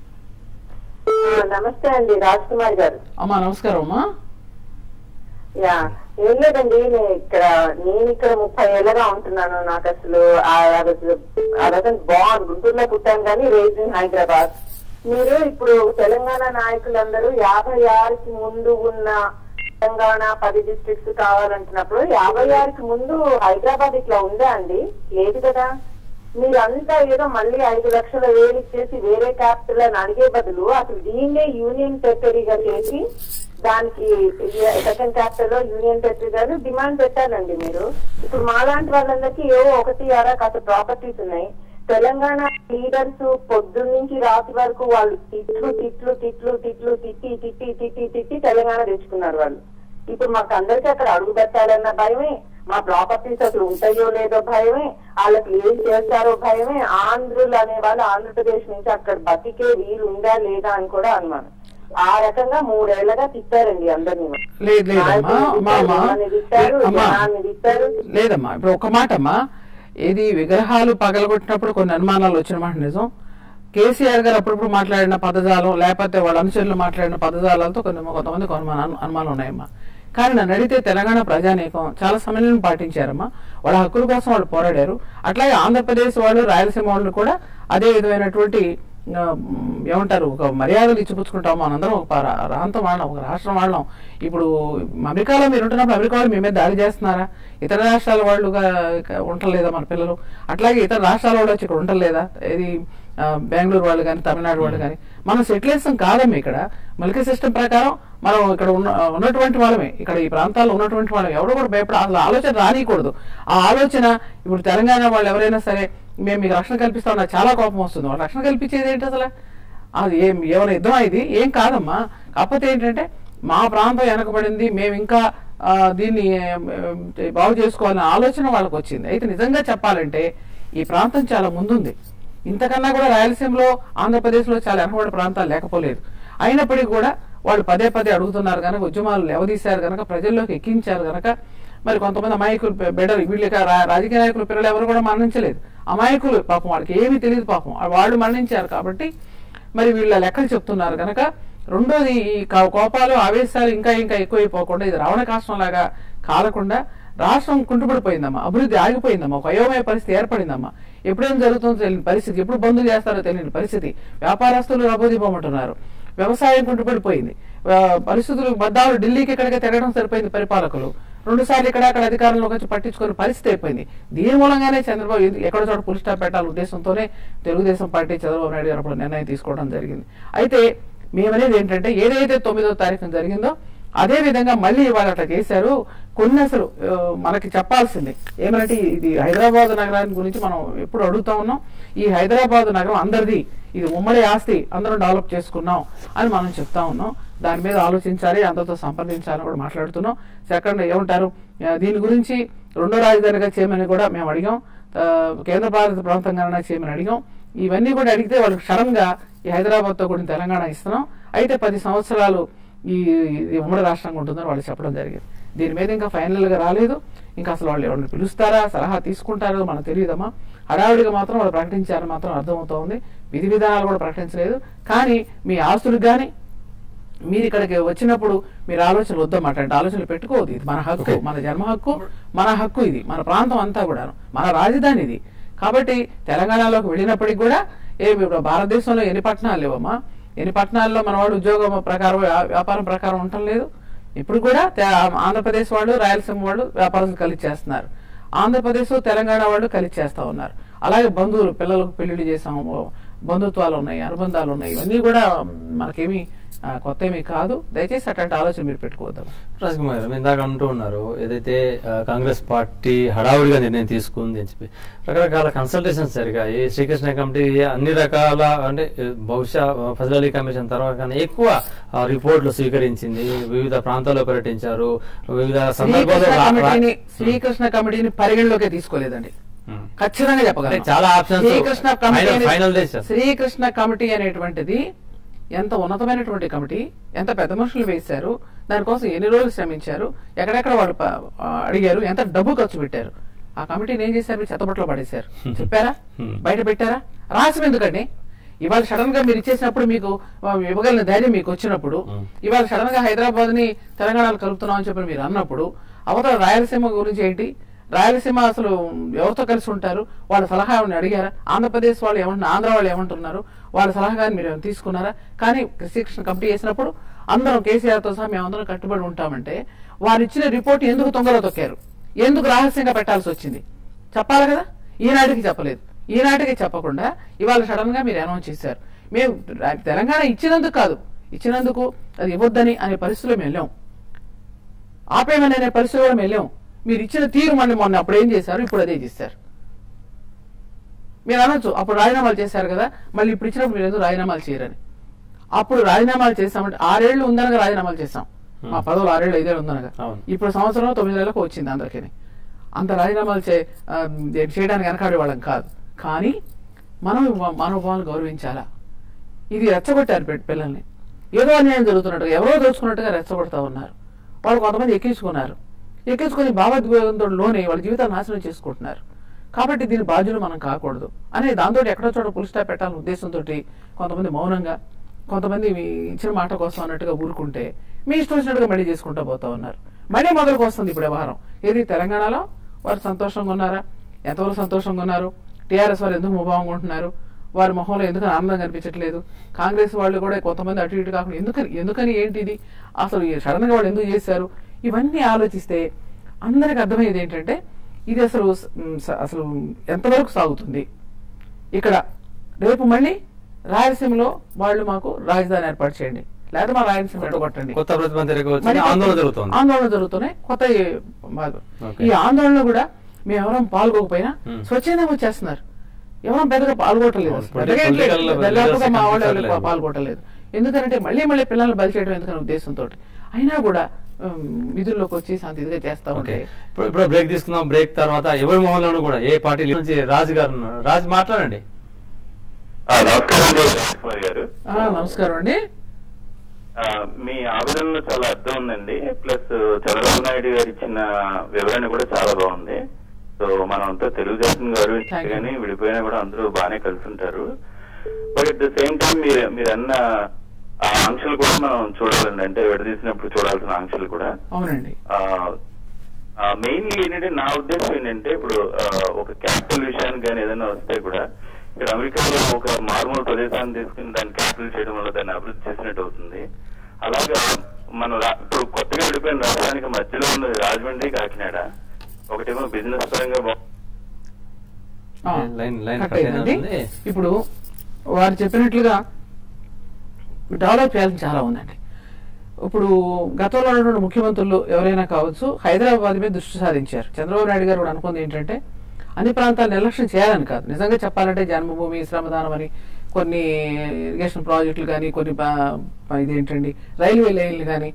ఆ, నమస్తే అండి రాజ్ కుమార్ గారు అమ్మా నమస్కారం అమ్మా యా ఏం లేదండి నేను ఇక్కడ నేను ఇక్కడ ముప్పై ఏళ్ళగా ఉంటున్నాను నాకు అసలు బాగుంది గుంటూరులో పుట్టాను కానీ రేజ్ ఇన్ హైదరాబాద్ మీరు ఇప్పుడు తెలంగాణ నాయకులందరూ యాభై ఆరుకి ముందు ఉన్న తెలంగాణ పది డిస్ట్రిక్ట్స్ కావాలంటున్నప్పుడు యాభై ఆరుకి ముందు హైదరాబాద్ ఇట్లా ఉందా అండి లేదు కదా మీరంతా ఏదో మళ్ళీ ఐదు లక్షల వేలు ఇచ్చేసి వేరే క్యాపిటల్ అని అడిగే బదులు అసలు దీన్నే యూనియన్ టెరిటరీగా చేసి దానికి సెకండ్ క్యాపిటల్ లో యూనియన్ టెరిటరీ గారు డిమాండ్ పెట్టాలండి మీరు ఇప్పుడు మాలాంటి వాళ్ళందరికీ ఏవో ఒకటి అరా కాస్త ప్రాపర్టీస్ ఉన్నాయి తెలంగాణ లీడర్స్ పొద్దున్నుంచి రాత్రి వరకు వాళ్ళు తిట్లు తిట్లు తిట్లు తిట్లు తిట్టి తిట్టి తిట్టి తిట్టి తెలంగాణ తెచ్చుకున్నారు వాళ్ళు ఇప్పుడు మాకు అందరికీ అక్కడ అడుగు పెట్టాలన్న భయమే మా ప్రాపర్టీస్ అసలు ఉంటాయో లేదో భయమే వాళ్ళకి ఏం చేస్తారో భయమే ఆంధ్రులు అనే వాళ్ళు ఆంధ్రప్రదేశ్ నుంచి అక్కడ బతికే వీలు ఉందా లేదా అని కూడా అనుమానం ఆ రకంగా మూడేళ్లగా తిప్పారండి అందరినీ లేదు లేదమ్మా అమ్మా అమ్మా జనాన్ని తిట్టారు అమ్మా జనాన్ని తిట్టారు లేదమ్మా ఇప్పుడు ఒక మాట అమ్మా ఏది విగ్రహాలు పగలగొట్టినప్పుడు కొన్ని అనుమానాలు వచ్చిన మాట నిజం కేసీఆర్ గారు అప్పుడప్పుడు మాట్లాడిన పదజాలం లేకపోతే వాళ్ళ అనుచరులు మాట్లాడిన పదజాలాలతో కొన్ని కొంతమంది అనుమానాలు అనుమానాలు ఉన్నాయమ్మా కానీ నన్ను అడిగితే తెలంగాణ ప్రజానీకం చాలా సమన్వయం పాటించారమ్మా వాళ్ళ హక్కుల కోసం వాళ్ళు పోరాడారు అట్లాగే ఆంధ్రప్రదేశ్ వాళ్ళు రాయలసీమ వాళ్ళు కూడా అదే విధమైనటువంటి ఆ, మ్, ఏమంటారు ఒక మర్యాదలు ఇచ్చిపుచ్చుకుంటాం మనందరం ఒక రా- ప్రాంతం వాళ్ళం ఒక రాష్ట్రం వాళ్ళం ఇప్పుడు అమెరికాలో మీరు ఉంటున్నప్పుడు అమెరికా వాళ్ళు మేమే దాడి చేస్తున్నారా ఇతర రాష్ట్రాల వాళ్ళు ఉండలేదా మన పిల్లలు అట్లాగే ఇతర రాష్ట్రాల వాళ్ళు వచ్చి ఇక్కడ ఉండలేదా ఇది ఆ, బెంగళూరు వాళ్ళు కానీ తమిళనాడు వాళ్ళు కానీ మనం సెటిలేషన్ కాదమ్మ ఇక్కడ మల్కీ సిస్టమ్ ప్రకారం మనం ఇక్కడ ఉన్న ఉన్నటువంటి వాళ్ళమే ఇక్కడ ఈ ప్రాంతాల్లో ఉన్నటువంటి వాళ్ళమే ఎవరు కూడా భయపడ అసలు ఆలోచన రానియకూడదు ఆ ఆలోచన ఇప్పుడు తెలంగాణ వాళ్ళు ఎవరైనా సరే మేము మీకు రక్షణ కల్పిస్తాం నాకు చాలా కోపం వస్తుంది వాళ్ళు రక్షణ కల్పించేది ఏంటి అసలు అది ఏం ఏమైనా యుద్ధం ఇది ఏం కాదమ్మా కాకపోతే ఏంటంటే మా ప్రాంతం వెనకబడింది మేము ఇంకా ఆ, దీన్ని ఏం, ఏం, బాగు చేసుకోవాలనే ఆలోచన వాళ్ళకి వచ్చింది అయితే నిజంగా చెప్పాలంటే ఈ ప్రాంతం చాలా ముందుంది ఇంతకన్నా కూడా రాయలసీమలో ఆంధ్రప్రదేశ్లో చాలా వెనకబడి ప్రాంతాలు లేకపోలేదు అయినప్పటికీ కూడా వాళ్ళు పదే పదే అడుగుతున్నారు కనుక ఉద్యమాలు లేవదీశారు కనుక ప్రజల్లోకి ఎక్కించారు కనుక మరి కొంతమంది అమాయకులు పె- బెడర్ వీళ్ళ రాజకీయ నాయకులు పిల్లలు ఎవరు కూడా మరణించలేదు అమాయకులు పాపం వాళ్ళకి ఏమీ తెలియదు పాపం వాళ్ళు మరణించారు కాబట్టి మరి వీళ్ళ లెక్కలు చెప్తున్నారు కనుక రెండోది ఈ కా- కోపాలు ఆవేశాలు ఇంకా ఇంకా ఎక్కువైపోకుండా ఇది రావణ కాష్టం లాగా కాలకుండా రాష్ట్రం కుంటుపడిపోయిందమ్మా అభివృద్ధి ఆగిపోయిందమ్మా ఒక అయోమయ పరిస్థితి ఏర్పడిందమ్మా ఎప్పుడేం జరుగుతుందో తెలియని పరిస్థితి ఎప్పుడు బంద్ చేస్తారో తెలియని పరిస్థితి వ్యాపారస్తులు రబోదిపోమంటున్నారు వ్యవసాయం కుంటుపడిపోయింది ఆ, పరిస్థితులు బద్దాలు ఢిల్లీకి ఇక్కడికి తిరగడం సరిపోయింది పరిపాలకులు రెండు సార్లు ఇక్కడ అక్కడ అధికారంలోకి వచ్చి పట్టించుకునే పరిస్థితి అయిపోయింది దీని మూలంగానే చంద్రబాబు ఇది- ఎక్కడో చోట పులి స్టాప్ పెట్టాల ఉద్దేశంతోనే తెలుగుదేశం పార్టీ చంద్రబాబు నాయుడు గారు అప్పుడు నిర్ణయం తీసుకోవడం జరిగింది అయితే మేమనేది ఏంటంటే ఏదైతే తొమ్మిదో తారీఖున జరిగిందో అదే విధంగా మళ్ళీ ఇవాళ అట్లా చేశారు కొన్ని అసలు ఆ, మనకి చెప్పాల్సింది ఏమంటే ఇది హైదరాబాద్ నగరాన్ని గురించి మనం ఎప్పుడు అడుగుతా ఉన్నాం ఈ హైదరాబాద్ నగరం అందరిది ఇది ఉమ్మడి ఆస్తి అందరం డెవలప్ చేసుకున్నాం అని మనం చెప్తా ఉన్నాం దాని మీద ఆలోచించాలి అందరితో సంప్రదించాలని కూడా మాట్లాడుతున్నాం సెకండ్ ఏమంటారు ఆ, దీని గురించి రెండో రాజధానిగా చేయమని కూడా మేము అడిగాం ఆ, కేంద్ర భారత ప్రాంతంగా చేయమని అడిగాం ఇవన్నీ కూడా అడిగితే వాళ్ళు క్షణంగా ఈ హైదరాబాద్తో కూడిన తెలంగాణ ఇస్తున్నాం అయితే పది సంవత్సరాలు ఈ ఇది ఉమ్మడి రాష్ట్రంగా ఉంటుందని వాళ్ళు చెప్పడం జరిగింది దీని మీద ఇంకా ఫైనల్ గా రాలేదు ఇంకా అసలు వాళ్ళు ఎవరిని పిలుస్తారా సలహా తీసుకుంటారో మనకు తెలియదమ్మా హడావుడిగా మాత్రం వాళ్ళు ప్రకటించారని మాత్రం అర్థమవుతా ఉంది విధి విధానాలు కూడా ప్రకటించలేదు కానీ మీ ఆస్తులకు కానీ మీరు ఇక్కడికి వచ్చినప్పుడు మీరు ఆలోచనలు వద్దన్నమాట అంటే ఆలోచనలు పెట్టుకోవద్దు ఇది మన హక్కు మన జన్మ హక్కు మన హక్కు ఇది మన ప్రాంతం అంతా కూడా మన రాజధాని ఇది కాబట్టి తెలంగాణలోకి వెళ్ళినప్పటికి కూడా ఏ ఇప్పుడు భారతదేశంలో ఎన్ని పట్టణాలు లేవమ్మా ఎన్ని పట్టణాల్లో మన వాళ్ళు ఉద్యోగం ప్రకారం వ్యా- వ్యాపారం ప్రకారం ఉండటం లేదు ఇప్పుడు కూడా తె- ఆంధ్రప్రదేశ్ వాళ్ళు రాయలసీమ వాళ్ళు వ్యాపారం కలిసి చేస్తున్నారు ఆంధ్రప్రదేశ్ తెలంగాణ వాళ్ళు కలిసి చేస్తా ఉన్నారు అలాగే బంధువులు పిల్లలకు పెళ్లిళ్ళు చేసాము బంధుత్వాలు ఉన్నాయి అనుబంధాలు ఉన్నాయి ఇవన్నీ కూడా మనకేమి ఆ, కొత్త ఏమీ కాదు దయచేసి అట్లాంటి ఆలోచన మీరు పెట్టుకోవద్దాం రాజకుమార్ గారు మీరు ఇందాక అంటూ ఉన్నారు ఏదైతే ఆ, కాంగ్రెస్ పార్టీ హడావుడిగా నిర్ణయం తీసుకుంది అని చెప్పి రకరకాల కన్సల్టేషన్స్ జరిగాయి శ్రీకృష్ణ కమిటీ అన్ని రకాల అంటే ఆ, బహుశా ఆ, ఫజల్ అలీ కమిషన్ తర్వాత కన్నా ఎక్కువ ఆ, రిపోర్ట్లు స్వీకరించింది వివిధ ప్రాంతాల్లో పర్యటించారు వివిధ సందర్భాల్లో శ్రీకృష్ణ రా- రా- కమిటీని శ్రీకృష్ణ కమిటీని పరిగణలోకి తీసుకోలేదండి ఉమ్. ఖచ్చితంగా అంటే చెప్పగలను చాలా options శ్రీకృష్ణ కమిటీ final- అనే- final decision. శ్రీకృష్ణ కమిటీ అనేటువంటిది ఎంత ఉన్నతమైనటువంటి కమిటీ ఎంత పెద్ద మనుషులు వేశారు దానికోసం ఎన్ని రోజులు శ్రమించారు ఎక్కడెక్కడ వాళ్ళు ప- ఆ, అడిగారు ఎంత డబ్బు ఖర్చు పెట్టారు ఆ కమిటీని ఏం చేశారు మీరు చెత్తబట్లో పడేశారు చెప్పారా Hmm. బయట పెట్టారా రహస్యం ఎందుకండి ఇవాళ సడన్ గా మీరు ఇచ్చేసినప్పుడు మీకు ఆ, ఇవ్వగలిగిన ధైర్యం మీకు వచ్చినప్పుడు Hmm. ఇవాళ సడన్ గా హైదరాబాద్ ని తెలంగాణలో కలుపుతున్నాం అని చెప్పి మీరు అన్నప్పుడు అవతల రాయలసీమ గురించి ఏంటి రాయలసీమ అసలు ఎవరితో కలిసి ఉంటారు వాళ్ళ సలహా ఏమైనా అడిగారా ఆంధ్రప్రదేశ్ వాళ్ళు ఏమంటున్నారు ఆంధ్ర వాళ్ళు ఏమంటున్నారు వాళ్ళ సలహా కానీ మీరు ఏమైనా తీసుకున్నారా కానీ శ్రీకృష్ణ కమిటీ చేసినప్పుడు అందరం కేసీఆర్ తో సహా మేమందరం కట్టుబడి ఉంటామంటే వారు ఇచ్చిన రిపోర్ట్ ఎందుకు తొంగలో తొక్కారు ఎందుకు రహస్యంగా పెట్టాల్సి వచ్చింది చెప్పాలి కదా ఈనాటికి చెప్పలేదు ఈనాటికి చెప్పకుండా ఇవాళ సడన్ గా మీరు అనౌన్స్ చేశారు మేము రా- తెలంగాణ ఇచ్చినందుకు కాదు ఇచ్చినందుకు అది ఇవ్వద్దని అనే పరిస్థితిలో మేము వెళ్ళాం ఆపేయమని అనే పరిస్థితిలో కూడా మేము వెళ్ళాం మీరు ఇచ్చిన తీరు మన మొన్న అప్పుడు ఏం చేశారు ఇప్పుడు అదే చేశారు మీరు అనొచ్చు అప్పుడు రాజీనామాలు చేశారు కదా మళ్ళీ ఇప్పుడు ఇచ్చినప్పుడు మీరు ఎందుకు రాజీనామాలు చేయరని అప్పుడు రాజీనామాలు చేస్తామంటే ఆరేళ్లు ఉందనగా రాజీనామాలు చేస్తాం మా పదవులు ఆరేళ్ళు ఐదేళ్ళు ఉందనగా అవును. ఇప్పుడు సంవత్సరం తొమ్మిది నెలలకు వచ్చింది అందరికీ అంత రాజీనామాలు చే ఆ, చేయడానికి వెనకాడే వాళ్ళం కాదు కానీ మనం మనోభావాలు గౌరవించాలా ఇది రెచ్చగొట్టారు పె- పిల్లల్ని ఏదో అన్యాయం జరుగుతున్నట్టుగా ఎవరో దోచుకున్నట్టుగా రెచ్చగొడతా ఉన్నారు వాళ్ళు కొంతమంది ఎక్కించుకున్నారు ఎక్కించుకుని భావోద్వేగంతో లోనే వాళ్ళ జీవితాలు నాశనం చేసుకుంటున్నారు కాబట్టి దీని బాధ్యులు మనం కాకూడదు అనే దాంతో ఎక్కడో చోట పులి స్టాప్ పెట్టాలనే ఉద్దేశంతో కొంతమంది మౌనంగా కొంతమంది మీ ఇచ్చిన మాట కోసం అన్నట్టుగా ఊరుకుంటే మీ ఇష్టం వచ్చినట్టుగా మళ్ళీ చేసుకుంటూ పోతా ఉన్నారు మళ్ళీ మొదలుకు వస్తుంది ఇప్పుడు వ్యవహారం ఏది తెలంగాణలో వారు సంతోషంగా ఉన్నారా ఎంతవరకు సంతోషంగా ఉన్నారు టీఆర్ఎస్ వారు ఎందుకు ముభావంగా ఉంటున్నారు వారి మొహంలో ఎందుకని ఆనందం కనిపించట్లేదు కాంగ్రెస్ వాళ్ళు కూడా కొంతమంది అటు ఇటు కాకుండా ఎందుకని ఎందుకని ఏంటి ఇది అసలు సడన్ గా వాళ్ళు ఎందుకు చేశారు ఇవన్నీ ఆలోచిస్తే అందరికి అర్థమయ్యేది ఏంటంటే ఇది అసలు స- మ్, స- అసలు ఎంతవరకు సాగుతుంది ఇక్కడ రేపు మళ్ళీ రాయలసీమలో వాళ్ళు మాకు రాజధాని ఏర్పాటు చేయండి లేదా మా రాయలసీమ ఎడగొట్టండి కొత్త ప్రతిభ తిరిగి మరి వచ్చింది ఆందోళన జరుగుతోంది ఆందోళన జరుగుతున్నాయి కొత్త ఈ- మాకు. Okay. ఈ ఆందోళనలో కూడా మేము ఎవరం పాల్గొకపోయినా Hmm. స్వచ్ఛందంగా వచ్చేస్తున్నారు ఎవరం పెద్దగా పాల్గొట్టలేదు అవును, అసలు. పెద్దగా ఏం లేదు. political దాదాపుగా మా వాళ్ళు ఎవరు leaders పాల్గొట్టలేదు ఎందుకంటే మళ్ళీ మళ్ళీ పిల్లల్ని బలి చేయడం ఎందుకనే ఉద్దేశంతో అయినా కూడా ఉమ్, విధుల్లోకి వచ్చి శాంతిగా చేస్తా ఓకే ఉంటే ఇప్పుడు ఇప్పుడు బ్రేక్ తీసుకుందాం బ్రేక్ తర్వాత ఎవరి మొహంలోనూ కూడా ఏ పార్టీ నుంచి రాజు గారు ఉన్నారు రాజు మాట్లాడండి ఆ, నమస్కారం అండి రాజకుమార్ గారు ఆ, నమస్కారం అండి ఆ, మీ ఆవేదనలో చాలా అర్థం ఉందండి ప్లస్ చంద్రబాబు నాయుడు గారు ఇచ్చిన వివరణ కూడా చాలా బాగుంది సో మనం అంతా తెలుగుదేశం గారు Thank you. కానీ విడిపోయినా కూడా అందరూ బాగానే కలిసి ఉంటారు but at the same time మీరు మీరు అన్న ఆ ఆంక్షలు కూడా మనం చూడాలండి అంటే విడదీసినప్పుడు చూడాల్సిన ఆంక్షలు కూడా అవునండి మెయిన్లీ ఏంటంటే నా ఉద్దేశం ఏంటంటే ఇప్పుడు ఆ, ఒక క్యాపిటల్ విషయానికి కానీ ఏదైనా వస్తే కూడా ఇక్కడ అమెరికాలో ఒక మారుమూల ప్రదేశాన్ని తీసుకుని దాన్ని క్యాపిటల్ చేయడం వల్ల దాన్ని అభివృద్ధి చేసినట్టు అవుతుంది అలాగే మన రా- ఇప్పుడు కొత్తగా విడిపోయిన రాష్ట్రానికి మధ్యలో ఉన్నది రాజమండ్రి కాకినాడ ఒకటేమో బిజినెస్ పరంగా బా- ఆ, లైన్- లైన్ కట్ కట్ అయిందండి. అయినట్టుంది. ఇప్పుడు వారు చెప్పినట్లుగా డెవలప్ చేయాల్సి చాలా ఉందండి ఇప్పుడు గతంలో ఉన్నటువంటి ముఖ్యమంత్రులు ఎవరైనా కావచ్చు హైదరాబాద్ మీద దృష్టి సారించారు చంద్రబాబు నాయుడు గారు కూడా అనుకుంది ఏంటంటే అన్ని ప్రాంతాలు నిర్లక్ష్యం చేయాలని కాదు నిజంగా చెప్పాలంటే జన్మభూమి శ్రమదానం అని కొన్ని ఇరిగేషన్ ప్రాజెక్టులు కానీ కొన్ని ప- ప- ఇదేంటండి రైల్వే లైన్లు కానీ